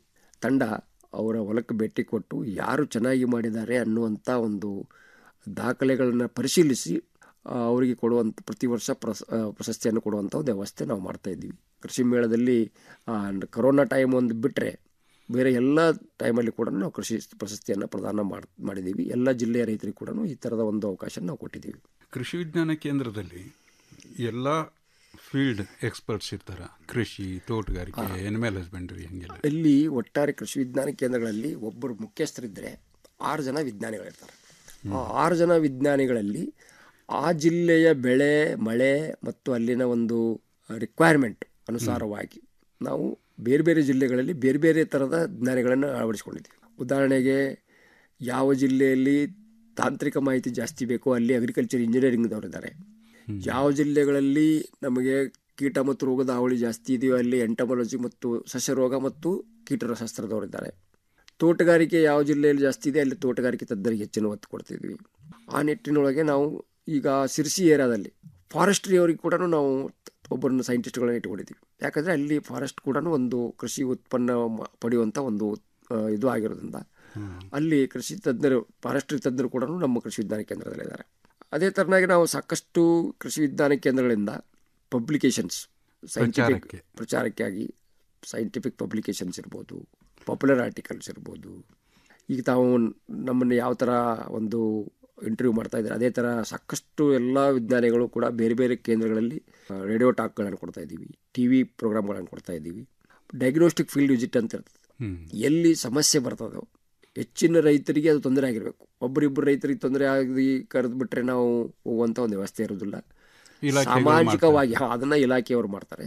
ತಂಡ ಅವರ ಹೊಲಕ್ಕೆ ಭೇಟಿ ಕೊಟ್ಟು ಯಾರು ಚೆನ್ನಾಗಿ ಮಾಡಿದ್ದಾರೆ ಅನ್ನುವಂಥ ಒಂದು ದಾಖಲೆಗಳನ್ನು ಪರಿಶೀಲಿಸಿ ಆ, ಅವರಿಗೆ ಕೊಡುವಂಥ ಪ್ರತಿ ವರ್ಷ ಪ್ರಸ್ ಆ, ಪ್ರಶಸ್ತಿಯನ್ನು ಕೊಡುವಂಥ ಒಂದು ವ್ಯವಸ್ಥೆ ನಾವು ಮಾಡ್ತಾ ಇದ್ದೀವಿ ಕೃಷಿ ಮೇಳದಲ್ಲಿ ಆ, ಕರೋನಾ ಟೈಮ್ ಒಂದು ಬಿಟ್ಟರೆ ಬೇರೆ ಎಲ್ಲ ಟೈಮಲ್ಲಿ ಕೂಡ ನಾವು ಕೃಷಿ ಪ್ರಶಸ್ತಿಯನ್ನು ಪ್ರದಾನ ಮಾಡ್ ಮಾಡಿದ್ದೀವಿ ಎಲ್ಲ ಜಿಲ್ಲೆಯ ರೈತರಿಗೆ ಕೂಡ ಈ ಥರದ ಒಂದು ಅವಕಾಶ ನಾವು ಕೊಟ್ಟಿದ್ದೀವಿ ಕೃಷಿ ವಿಜ್ಞಾನ ಕೇಂದ್ರದಲ್ಲಿ ಎಲ್ಲ ಫೀಲ್ಡ್ ಎಕ್ಸ್ಪರ್ಟ್ಸ್ ಇರ್ತಾರೆ ಕೃಷಿ ತೋಟಗಾರಿಕೆ ಎನಿಮಲ್ ಹಸ್ಬೆಂಡ್ರಿ ಹಂಗೆಲ್ಲ ಇಲ್ಲಿ ಒಟ್ಟಾರೆ ಕೃಷಿ ವಿಜ್ಞಾನ ಕೇಂದ್ರಗಳಲ್ಲಿ ಒಬ್ಬರು ಮುಖ್ಯಸ್ಥರಿದ್ದರೆ ಆರು ಜನ ವಿಜ್ಞಾನಿಗಳಿರ್ತಾರೆ ಆ ಆರು ಜನ ವಿಜ್ಞಾನಿಗಳಲ್ಲಿ ಆ ಜಿಲ್ಲೆಯ ಬೆಳೆ ಮಳೆ ಮತ್ತು ಅಲ್ಲಿನ ಒಂದು ರಿಕ್ವೈರ್ಮೆಂಟ್ ಅನುಸಾರವಾಗಿ ನಾವು ಬೇರೆ ಬೇರೆ ಜಿಲ್ಲೆಗಳಲ್ಲಿ ಬೇರೆ ಬೇರೆ ಥರದ ಜ್ಞಾನಿಗಳನ್ನು ಅಳವಡಿಸ್ಕೊಂಡಿದ್ದೀವಿ ಉದಾಹರಣೆಗೆ ಯಾವ ಜಿಲ್ಲೆಯಲ್ಲಿ ತಾಂತ್ರಿಕ ಮಾಹಿತಿ ಜಾಸ್ತಿ ಬೇಕು ಅಲ್ಲಿ ಅಗ್ರಿಕಲ್ಚರ್ ಇಂಜಿನಿಯರಿಂಗ್ದವರಿದ್ದಾರೆ ಯಾವ ಜಿಲ್ಲೆಗಳಲ್ಲಿ ನಮಗೆ ಕೀಟ ಮತ್ತು ರೋಗದ ಹಾವಳಿ ಜಾಸ್ತಿ ಇದೆಯೋ ಅಲ್ಲಿ ಎಂಟಮಾಲಜಿ ಮತ್ತು ಸಸ್ಯರೋಗ ಮತ್ತು ಕೀಟಶಾಸ್ತ್ರದವರಿದ್ದಾರೆ ತೋಟಗಾರಿಕೆ ಯಾವ ಜಿಲ್ಲೆಯಲ್ಲಿ ಜಾಸ್ತಿ ಇದೆ ಅಲ್ಲಿ ತೋಟಗಾರಿಕೆ ತಜ್ಞರಿಗೆ ಹೆಚ್ಚಿನ ಒತ್ತು ಕೊಡ್ತಿದ್ವಿ ಆ ನಿಟ್ಟಿನೊಳಗೆ ನಾವು ಈಗ ಸಿರ್ಸಿ ಏರಿಯಾದಲ್ಲಿ ಫಾರೆಸ್ಟ್ರಿ ಅವರಿಗೆ ಕೂಡ ನಾವು ಒಬ್ಬರನ್ನು ಸೈಂಟಿಸ್ಟ್ಗಳನ್ನ ಇಟ್ಕೊಂಡಿದ್ದೀವಿ ಯಾಕಂದರೆ ಅಲ್ಲಿ ಫಾರೆಸ್ಟ್ ಕೂಡ ಒಂದು ಕೃಷಿ ಉತ್ಪನ್ನ ಮ- ಪಡೆಯುವಂಥ ಒಂದು ಆ, ಇದು ಆಗಿರೋದ್ರಿಂದ ಅಲ್ಲಿ ಕೃಷಿ ತಜ್ಞರು ಫಾರೆಸ್ಟ್ರಿ ತಜ್ಞರು ಕೂಡ ನಮ್ಮ ಕೃಷಿ ವಿಜ್ಞಾನ ಕೇಂದ್ರದಲ್ಲಿದ್ದಾರೆ ಅದೇ ಥರನಾಗಿ ನಾವು ಸಾಕಷ್ಟು ಕೃಷಿ ವಿಜ್ಞಾನ ಕೇಂದ್ರಗಳಿಂದ ಪಬ್ಲಿಕೇಶನ್ಸ್ ಸೈಂಟಿಫಿಕ್ ಪ್ರಚಾರಕ್ಕೆ. ಪ್ರಚಾರಕ್ಕಾಗಿ ಸೈಂಟಿಫಿಕ್ ಪಬ್ಲಿಕೇಶನ್ಸ್ ಇರ್ಬೋದು ಪಾಪ್ಯುಲರ್ ಆರ್ಟಿಕಲ್ಸ್ ಇರ್ಬೋದು ಈಗ ತಾವು ನಮ್ಮನ್ನು ಯಾವ ಥರ ಒಂದು ಇಂಟರ್ವ್ಯೂ ಮಾಡ್ತಾ ಇದ್ದಾರೆ ಅದೇ ಥರ ಸಾಕಷ್ಟು ಎಲ್ಲ ವಿಜ್ಞಾನಿಗಳು ಕೂಡ ಬೇರೆ ಬೇರೆ ಕೇಂದ್ರಗಳಲ್ಲಿ ರೇಡಿಯೋ ಟಾಕ್ಗಳನ್ನು ಕೊಡ್ತಾ ಇದ್ದೀವಿ ಟಿ ವಿ ಪ್ರೋಗ್ರಾಮ್ಗಳನ್ನು ಕೊಡ್ತಾ ಇದ್ದೀವಿ ಡಯಾಗ್ನೋಸ್ಟಿಕ್ ಫೀಲ್ಡ್ ವಿಸಿಟ್ ಅಂತ ಇರ್ತದೆ ಎಲ್ಲಿ ಸಮಸ್ಯೆ ಬರ್ತದೋ ಹೆಚ್ಚಿನ ರೈತರಿಗೆ ಅದು ತೊಂದರೆ ಆಗಿರಬೇಕು ಒಬ್ಬರಿಬ್ಬರು ರೈತರಿಗೆ ತೊಂದರೆ ಆಗಿ ಕರೆದು ಬಿಟ್ರೆ ನಾವು ಹೋಗುವಂಥ ಒಂದು ವ್ಯವಸ್ಥೆ ಇರೋದಿಲ್ಲ ಇಲಾಖೆಗಳು ಸಾಮಾಜಿಕವಾಗಿ ಹಾ, ಅದನ್ನ ಇಲಾಖೆಯವರು ಮಾಡ್ತಾರೆ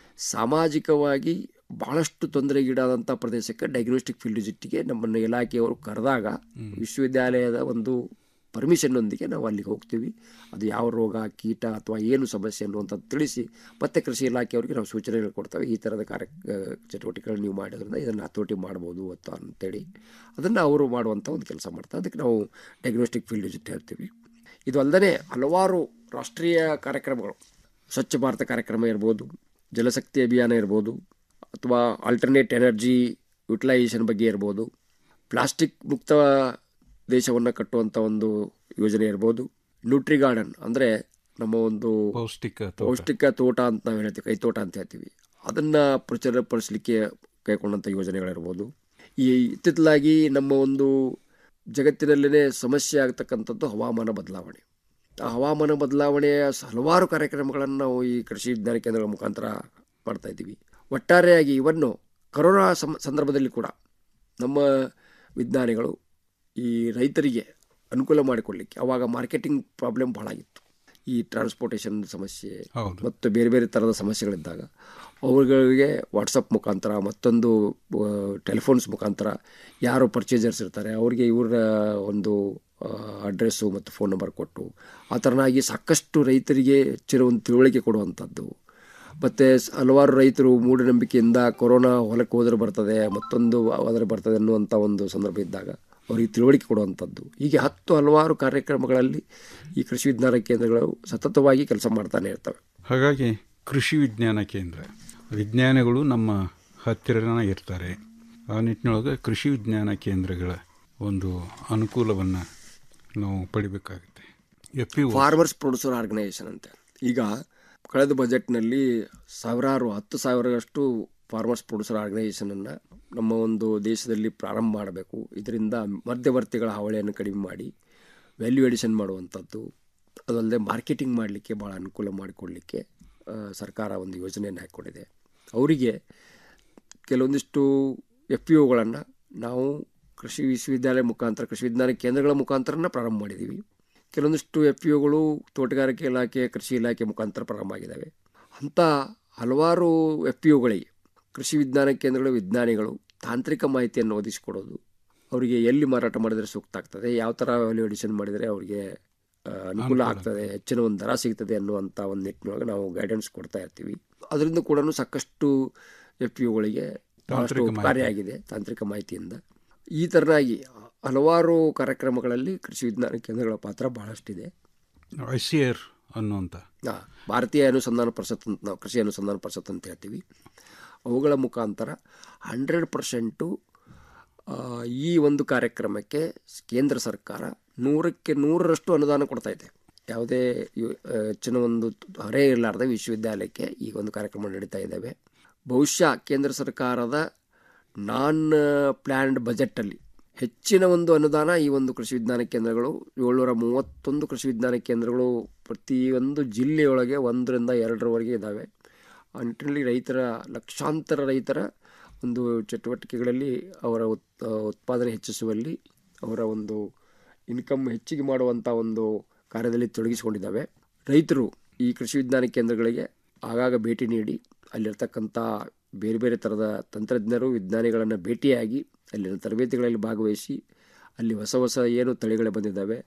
ಸಾಮಾಜಿಕವಾಗಿ ಬಹಳಷ್ಟು ತೊಂದರೆಗೀಡಾದಂಥ ಪ್ರದೇಶಕ್ಕೆ ಡಯಾಗ್ನೋಸ್ಟಿಕ್ ಫೀಲ್ಡ್ ವಿಸಿಟ್ಗೆ ನಮ್ಮನ್ನು ಇಲಾಖೆಯವರು ಕರೆದಾಗ ವಿಶ್ವವಿದ್ಯಾಲಯದ ಒಂದು ಪರ್ಮಿಷನ್ನೊಂದಿಗೆ ನಾವು ಅಲ್ಲಿಗೆ ಹೋಗ್ತೀವಿ ಅದು ಯಾವ ರೋಗ ಕೀಟ ಅಥವಾ ಏನು ಸಮಸ್ಯೆ ಅನ್ನುವಂಥದ್ದು ತಿಳಿಸಿ ಮತ್ತೆ ಕೃಷಿ ಇಲಾಖೆಯವರಿಗೆ ನಾವು ಸೂಚನೆಗಳು ಕೊಡ್ತೇವೆ ಈ ಥರದ ಕಾರ್ಯ ಚಟುವಟಿಕೆಗಳು ನೀವು ಮಾಡೋದ್ರಿಂದ ಇದನ್ನು ಹತೋಟಿ ಮಾಡ್ಬೋದು ಅಥವಾ ಅಂತೇಳಿ ಅದನ್ನು ಅವರು ಮಾಡುವಂಥ ಒಂದು ಕೆಲಸ ಮಾಡ್ತಾರೆ ಅದಕ್ಕೆ ನಾವು ಡಯಾಗ್ನೋಸ್ಟಿಕ್ ಫೀಲ್ಡ್ ವಿಸಿಟ್ ಹೇಳ್ತೀವಿ ಇದು ಅಲ್ಲದೆ ಹಲವಾರು ರಾಷ್ಟ್ರೀಯ ಕಾರ್ಯಕ್ರಮಗಳು ಸ್ವಚ್ಛ ಭಾರತ ಕಾರ್ಯಕ್ರಮ ಇರ್ಬೋದು ಜಲಶಕ್ತಿ ಅಭಿಯಾನ ಇರ್ಬೋದು ಅಥವಾ ಆಲ್ಟರ್ನೇಟ್ ಎನರ್ಜಿ ಯುಟಿಲೈಸೇಷನ್ ಬಗ್ಗೆ ಇರ್ಬೋದು ಪ್ಲಾಸ್ಟಿಕ್ ಮುಕ್ತ ದೇಶವನ್ನು ಕಟ್ಟುವಂಥ ಒಂದು ಯೋಜನೆ ಇರ್ಬೋದು ನ್ಯೂಟ್ರಿ ಗಾರ್ಡನ್ ಅಂದರೆ ನಮ್ಮ ಒಂದು ಪೌಷ್ಟಿಕ ತೋಟ. ಪೌಷ್ಟಿಕ ತೋಟ ಅಂತ ನಾವು ಹೇಳ್ತೀವಿ ಕೈತೋಟ ಅಂತ ಹೇಳ್ತೀವಿ ಅದನ್ನು ಪ್ರಚಾರಪಡಿಸಲಿಕ್ಕೆ ಕೈಗೊಂಡಂಥ ಯೋಜನೆಗಳಿರ್ಬೋದು ಈ ಇತ್ತಿತ್ತಲಾಗಿ ನಮ್ಮ ಒಂದು ಜಗತ್ತಿನಲ್ಲೇ ಸಮಸ್ಯೆ ಆಗ್ತಕ್ಕಂಥದ್ದು ಹವಾಮಾನ ಬದಲಾವಣೆ ಆ ಹವಾಮಾನ ಬದಲಾವಣೆಯ ಹಲವಾರು ಕಾರ್ಯಕ್ರಮಗಳನ್ನು ನಾವು ಈ ಕೃಷಿ ವಿಜ್ಞಾನ ಕೇಂದ್ರಗಳ ಮುಖಾಂತರ ಮಾಡ್ತಾ ಇದ್ದೀವಿ ಒಟ್ಟಾರೆಯಾಗಿ ಇವನ್ನು ಕರೋನಾ ಸಂ ಸಂದರ್ಭದಲ್ಲಿ ಕೂಡ ನಮ್ಮ ವಿಜ್ಞಾನಿಗಳು ಈ ರೈತರಿಗೆ ಅನುಕೂಲ ಮಾಡಿಕೊಳ್ಳಿಕ್ಕೆ ಅವಾಗ ಮಾರ್ಕೆಟಿಂಗ್ ಪ್ರಾಬ್ಲಮ್ ಭಾಳ ಆಗಿತ್ತು ಈ ಟ್ರಾನ್ಸ್ಪೋರ್ಟೇಷನ್ ಸಮಸ್ಯೆ ಹೌದು. ಮತ್ತು ಬೇರೆ ಬೇರೆ ಥರದ ಸಮಸ್ಯೆಗಳಿದ್ದಾಗ ಅವುಗಳಿಗೆ ವಾಟ್ಸಪ್ ಮುಖಾಂತರ ಮತ್ತೊಂದು ಟೆಲಿಫೋನ್ಸ್ ಮುಖಾಂತರ ಯಾರು ಪರ್ಚೇಸರ್ಸ್ ಇರ್ತಾರೆ ಅವರಿಗೆ ಇವರ ಒಂದು ಅಡ್ರೆಸ್ಸು ಮತ್ತು ಫೋನ್ ನಂಬರ್ ಕೊಟ್ಟು ಆ ಥರನಾಗಿ ಸಾಕಷ್ಟು ರೈತರಿಗೆ ಹೆಚ್ಚಿನ ಒಂದು ತಿಳುವಳಿಕೆ ಕೊಡುವಂಥದ್ದು ಮತ್ತು ಹಲವಾರು ರೈತರು ಮೂಢನಂಬಿಕೆಯಿಂದ ಕೊರೋನಾ ಹೊಲಕ್ಕೆ ಹೋದರೆ ಬರ್ತದೆ ಮತ್ತೊಂದು ಹೋದರೆ ಬರ್ತದೆ ಅನ್ನುವಂಥ ಒಂದು ಸಂದರ್ಭ ಇದ್ದಾಗ ಅವರಿಗೆ ತಿಳುವಳಿಕೆ ಕೊಡುವಂಥದ್ದು ಹೀಗೆ ಹತ್ತು ಹಲವಾರು ಕಾರ್ಯಕ್ರಮಗಳಲ್ಲಿ ಈ ಕೃಷಿ ವಿಜ್ಞಾನ ಕೇಂದ್ರಗಳು ಸತತವಾಗಿ ಕೆಲಸ ಮಾಡ್ತಾನೆ ಇರ್ತವೆ ಹಾಗಾಗಿ ಕೃಷಿ ವಿಜ್ಞಾನ ಕೇಂದ್ರ ವಿಜ್ಞಾನಿಗಳು ನಮ್ಮ ಹತ್ತಿರನ ಇರ್ತಾರೆ ಆ ನಿಟ್ಟಿನೊಳಗೆ ಕೃಷಿ ವಿಜ್ಞಾನ ಕೇಂದ್ರಗಳ ಒಂದು ಅನುಕೂಲವನ್ನು ನಾವು ಪಡಿಬೇಕಾಗುತ್ತೆ F P farmers producer organisation ಅಂತ ಈಗ ಕಳೆದ ಬಜೆಟ್ನಲ್ಲಿ ಸಾವಿರಾರು ಹತ್ತು ಸಾವಿರಷ್ಟು ಫಾರ್ಮರ್ಸ್ ಪ್ರೊಡ್ಯೂಸರ್ ಆರ್ಗನೈಸೇಷನನ್ನು ನಮ್ಮ ಒಂದು ದೇಶದಲ್ಲಿ ಪ್ರಾರಂಭ ಮಾಡಬೇಕು ಇದರಿಂದ ಮಧ್ಯವರ್ತಿಗಳ ಹಾವಳಿಯನ್ನು ಕಡಿಮೆ ಮಾಡಿ ವ್ಯಾಲ್ಯೂ ಎಡಿಷನ್ ಮಾಡುವಂಥದ್ದು ಅದಲ್ಲದೆ ಮಾರ್ಕೆಟಿಂಗ್ ಮಾಡಲಿಕ್ಕೆ ಭಾಳ ಅನುಕೂಲ ಮಾಡಿಕೊಡಲಿಕ್ಕೆ ಆ, ಸರ್ಕಾರ ಒಂದು ಯೋಜನೆಯನ್ನು ಹಾಕ್ಕೊಂಡಿದೆ ಅವರಿಗೆ ಕೆಲವೊಂದಿಷ್ಟು ಎಫ್ ಪಿ ಒಗಳನ್ನು ನಾವು ಕೃಷಿ ವಿಶ್ವವಿದ್ಯಾಲಯ ಮುಖಾಂತರ ಕೃಷಿ ವಿಜ್ಞಾನ ಕೇಂದ್ರಗಳ ಮುಖಾಂತರನ ಪ್ರಾರಂಭ ಮಾಡಿದ್ದೀವಿ ಕೆಲವೊಂದಿಷ್ಟು ಎಫ್ ಪಿ ಒಗಳು ತೋಟಗಾರಿಕೆ ಇಲಾಖೆ ಕೃಷಿ ಇಲಾಖೆ ಮುಖಾಂತರ ಪ್ರಾರಂಭ ಆಗಿದ್ದಾವೆ ಅಂಥ ಹಲವಾರು ಎಫ್ ಪಿ ಒಗಳಿಗೆ ಕೃಷಿ ವಿಜ್ಞಾನ ಕೇಂದ್ರಗಳ ವಿಜ್ಞಾನಿಗಳು ತಾಂತ್ರಿಕ ಮಾಹಿತಿಯನ್ನು ಒದಗಿಸಿಕೊಡೋದು ಅವರಿಗೆ ಎಲ್ಲಿ ಮಾರಾಟ ಮಾಡಿದರೆ ಸೂಕ್ತ ಆಗ್ತದೆ ಯಾವ ಥರ ವ್ಯಾಲ್ಯೂ ಎಡಿಷನ್ ಮಾಡಿದರೆ ಅವರಿಗೆ ಆ, ಅನುಕೂಲ ಆಗ್ತದೆ ಹೆಚ್ಚಿನ ಒಂದು ದರ ಸಿಗ್ತದೆ ಅನ್ನುವಂಥ ಒಂದು ನಿಟ್ಟಿನೊಳಗೆ ನಾವು ಗೈಡೆನ್ಸ್ ಕೊಡ್ತಾ ಇರ್ತೀವಿ ಅದರಿಂದ ಕೂಡ ಸಾಕಷ್ಟು ಎಫ್ ಪಿ ಒಗಳಿಗೆ ಬಹಳಷ್ಟು ತಾಂತ್ರಿಕ ಮಾಹಿತಿ. ಉಪಕಾರಿಯಾಗಿದೆ ತಾಂತ್ರಿಕ ಮಾಹಿತಿಯಿಂದ ಈ ಥರನಾಗಿ ಹಲವಾರು ಕಾರ್ಯಕ್ರಮಗಳಲ್ಲಿ ಕೃಷಿ ವಿಜ್ಞಾನ ಕೇಂದ್ರಗಳ ಪಾತ್ರ ಬಹಳಷ್ಟಿದೆ ಐ ಸಿ ಆರ್ ಅನ್ನುವಂಥ ಆ, ಭಾರತೀಯ ಅನುಸಂಧಾನ ಪರಿಷತ್ ಅಂತ ನಾವು ಕೃಷಿ ಅನುಸಂಧಾನ ಪರಿಷತ್ ಅಂತ ಹೇಳ್ತೀವಿ ಅವುಗಳ ಮುಖಾಂತರ ಹಂಡ್ರೆಡ್ ಪರ್ಸೆಂಟು ಈ ಒಂದು ಕಾರ್ಯಕ್ರಮಕ್ಕೆ ಕೇಂದ್ರ ಸರ್ಕಾರ ನೂರಕ್ಕೆ ನೂರರಷ್ಟು ಅನುದಾನ ಕೊಡ್ತಾ ಇದೆ ಯಾವುದೇ ಯು- ಆ, ಹೆಚ್ಚಿನ ಒಂದು ಹೊರೆ ಇರಲಾರ್ದ ವಿಶ್ವವಿದ್ಯಾಲಯಕ್ಕೆ ಈ ಒಂದು ಕಾರ್ಯಕ್ರಮ ನಡೀತಾ ಇದ್ದಾವೆ ಬಹುಶಃ ಕೇಂದ್ರ ಸರ್ಕಾರದ ನಾನ್ ಪ್ಲ್ಯಾನ್ಡ್ ಬಜೆಟಲ್ಲಿ ಹೆಚ್ಚಿನ ಒಂದು ಅನುದಾನ ಈ ಒಂದು ಕೃಷಿ ವಿಜ್ಞಾನ ಕೇಂದ್ರಗಳು ಏಳ್ನೂರ ಮೂವತ್ತೊಂದು ಕೃಷಿ ವಿಜ್ಞಾನ ಕೇಂದ್ರಗಳು ಪ್ರತಿಯೊಂದು ಜಿಲ್ಲೆಯೊಳಗೆ ಒಂದರಿಂದ ಎರಡರವರೆಗೆ ಇದ್ದಾವೆ ಆ ನಿಟ್ಟಿನಲ್ಲಿ ರೈತರ ಲಕ್ಷಾಂತರ ರೈತರ ಒಂದು ಚಟುವಟಿಕೆಗಳಲ್ಲಿ ಅವರ ಉತ್ ಉತ್ಪಾದನೆ ಹೆಚ್ಚಿಸುವಲ್ಲಿ ಅವರ ಒಂದು ಇನ್ಕಮ್ ಹೆಚ್ಚಿಗೆ ಮಾಡುವಂಥ ಒಂದು ಕಾರ್ಯದಲ್ಲಿ ತೊಡಗಿಸಿಕೊಂಡಿದ್ದಾವೆ ರೈತರು ಈ ಕೃಷಿ ವಿಜ್ಞಾನ ಕೇಂದ್ರಗಳಿಗೆ ಆಗಾಗ ಭೇಟಿ ನೀಡಿ ಅಲ್ಲಿರ್ತಕ್ಕಂಥ ಬೇರೆ ಬೇರೆ ಥರದ ತಂತ್ರಜ್ಞರು ವಿಜ್ಞಾನಿಗಳನ್ನು ಭೇಟಿಯಾಗಿ ಅಲ್ಲಿನ ತರಬೇತಿಗಳಲ್ಲಿ ಭಾಗವಹಿಸಿ ಅಲ್ಲಿ ಹೊಸ ಹೊಸ ಏನು ತಳಿಗಳು ಬಂದಿದ್ದಾವೆ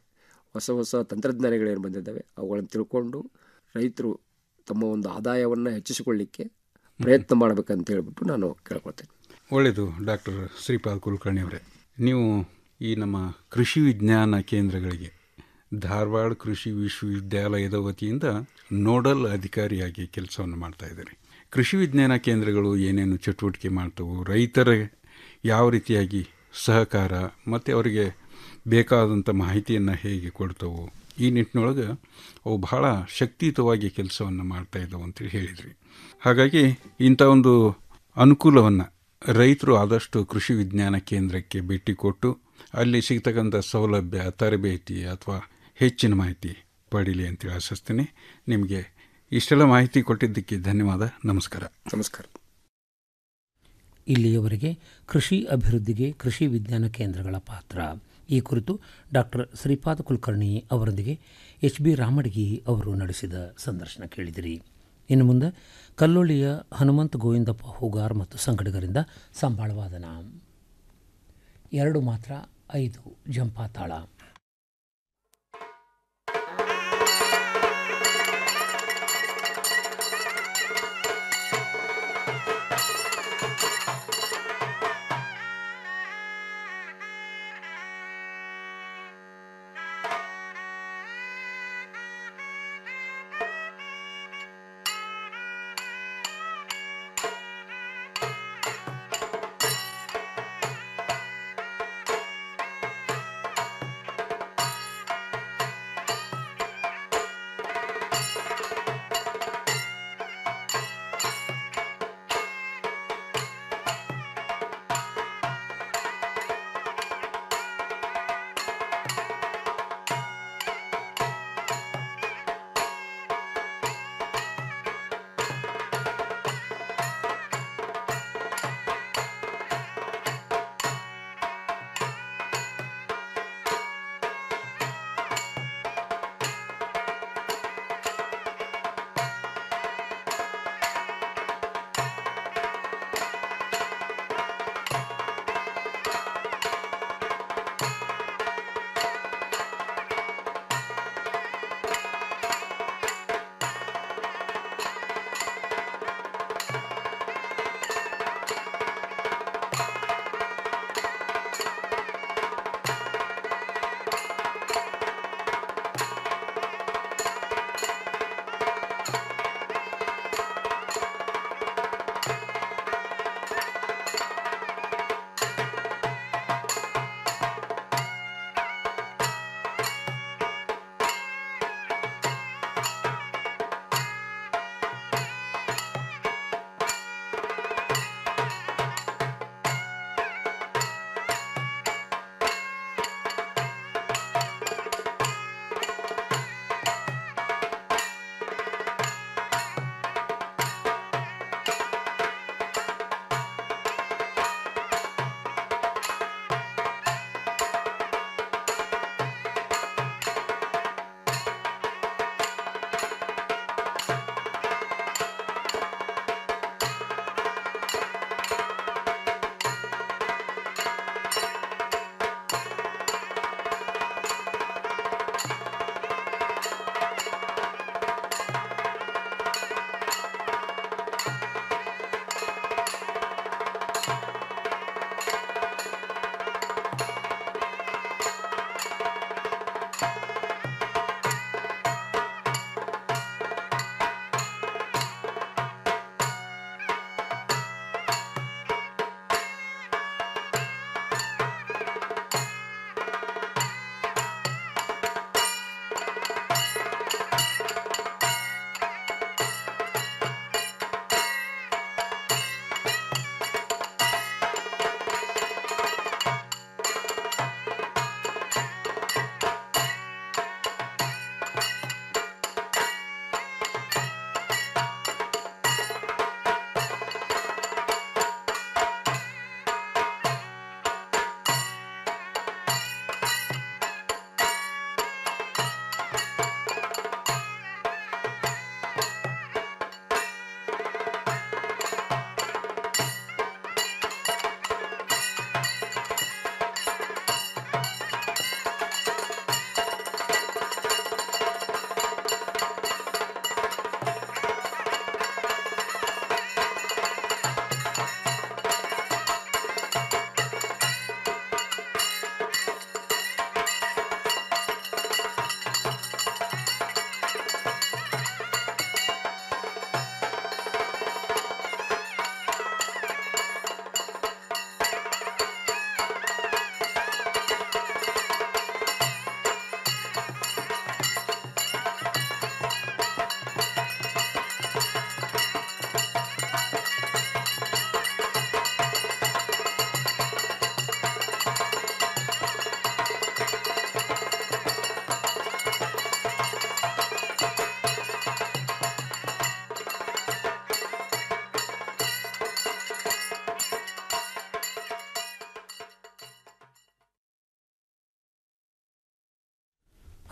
ಹೊಸ ಹೊಸ ತಂತ್ರಜ್ಞಾನಗಳೇನು ಬಂದಿದ್ದಾವೆ ಅವುಗಳನ್ನು ತಿಳ್ಕೊಂಡು ರೈತರು ತಮ್ಮ ಒಂದು ಆದಾಯವನ್ನು ಹೆಚ್ಚಿಸಿಕೊಳ್ಳಿಕ್ಕೆ ಪ್ರಯತ್ನ ಮಾಡಬೇಕಂತ ಹೇಳ್ಬಿಟ್ಟು ನಾನು ಕೇಳ್ಕೊಳ್ತೇನೆ ಒಳ್ಳೆಯದು ಡಾಕ್ಟರ್ ಶ್ರೀಪಾದ್ ಕುಲಕರ್ಣಿ ಅವರೇ ನೀವು ಈ ನಮ್ಮ ಕೃಷಿ ವಿಜ್ಞಾನ ಕೇಂದ್ರಗಳಿಗೆ ಧಾರವಾಡ ಕೃಷಿ ವಿಶ್ವವಿದ್ಯಾಲಯದ ವತಿಯಿಂದ ನೋಡಲ್ ಅಧಿಕಾರಿಯಾಗಿ ಕೆಲಸವನ್ನು ಮಾಡ್ತಾ ಇದ್ದಾರೆ ಕೃಷಿ ವಿಜ್ಞಾನ ಕೇಂದ್ರಗಳು ಏನೇನು ಚಟುವಟಿಕೆ ಮಾಡ್ತವು ರೈತರ ಯಾವ ರೀತಿಯಾಗಿ ಸಹಕಾರ ಮತ್ತು ಅವರಿಗೆ ಬೇಕಾದಂಥ ಮಾಹಿತಿಯನ್ನು ಹೇಗೆ ಕೊಡ್ತವು ಈ ನಿಟ್ಟಿನೊಳಗೆ ಅವು ಬಹಳ ಶಕ್ತಿಯುತವಾಗಿ ಕೆಲಸವನ್ನು ಮಾಡ್ತಾ ಇದ್ದವು ಅಂತೇಳಿ ಹೇಳಿದ್ರಿ ಹಾಗಾಗಿ ಇಂಥ ಒಂದು ಅನುಕೂಲವನ್ನು ರೈತರು ಆದಷ್ಟು ಕೃಷಿ ವಿಜ್ಞಾನ ಕೇಂದ್ರಕ್ಕೆ ಭೇಟಿ ಕೊಟ್ಟು ಅಲ್ಲಿ ಸಿಗ್ತಕ್ಕಂಥ ಸೌಲಭ್ಯ ತರಬೇತಿ ಅಥವಾ ಹೆಚ್ಚಿನ ಮಾಹಿತಿ ಪಡೀಲಿ ಅಂತೇಳಿ ಆಶಿಸ್ತೀನಿ ನಿಮಗೆ ಇಷ್ಟೆಲ್ಲ ಮಾಹಿತಿ ಕೊಟ್ಟಿದ್ದಕ್ಕೆ ಧನ್ಯವಾದ ನಮಸ್ಕಾರ ನಮಸ್ಕಾರ ಇಲ್ಲಿಯವರೆಗೆ ಕೃಷಿ ಅಭಿವೃದ್ಧಿಗೆ ಕೃಷಿ ವಿಜ್ಞಾನ ಕೇಂದ್ರಗಳ ಪಾತ್ರ ಈ ಕುರಿತು ಡಾಕ್ಟರ್ ಶ್ರೀಪಾದ ಕುಲಕರ್ಣಿ ಅವರೊಂದಿಗೆ ಎಚ್ ಬಿ ರಾಮಡಗಿ ಅವರು ನಡೆಸಿದ ಸಂದರ್ಶನ ಕೇಳಿದಿರಿ ಇನ್ನು ಮುಂದೆ ಕಲ್ಲೊಳ್ಳಿಯ ಹನುಮಂತ ಗೋವಿಂದಪ್ಪ ಹೂಗಾರ್ ಮತ್ತು ಸಂಗಡಿಗರಿಂದ ಸಂಬಾಳವಾದನ ಎರಡು ಮಾತ್ರ ಐದು ಜಂಪಾತಾಳ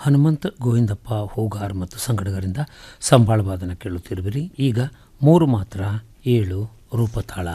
ಹನುಮಂತ್ ಗೋವಿಂದಪ್ಪ ಹೂಗಾರ್ ಮತ್ತು ಸಂಗಡಗರಿಂದ ಸಂಬಾಳವಾದನ ಕೇಳುತ್ತಿರುವಿರಿ ಈಗ ಮೂರು ಮಾತ್ರ ಏಳು ರೂಪತಾಳ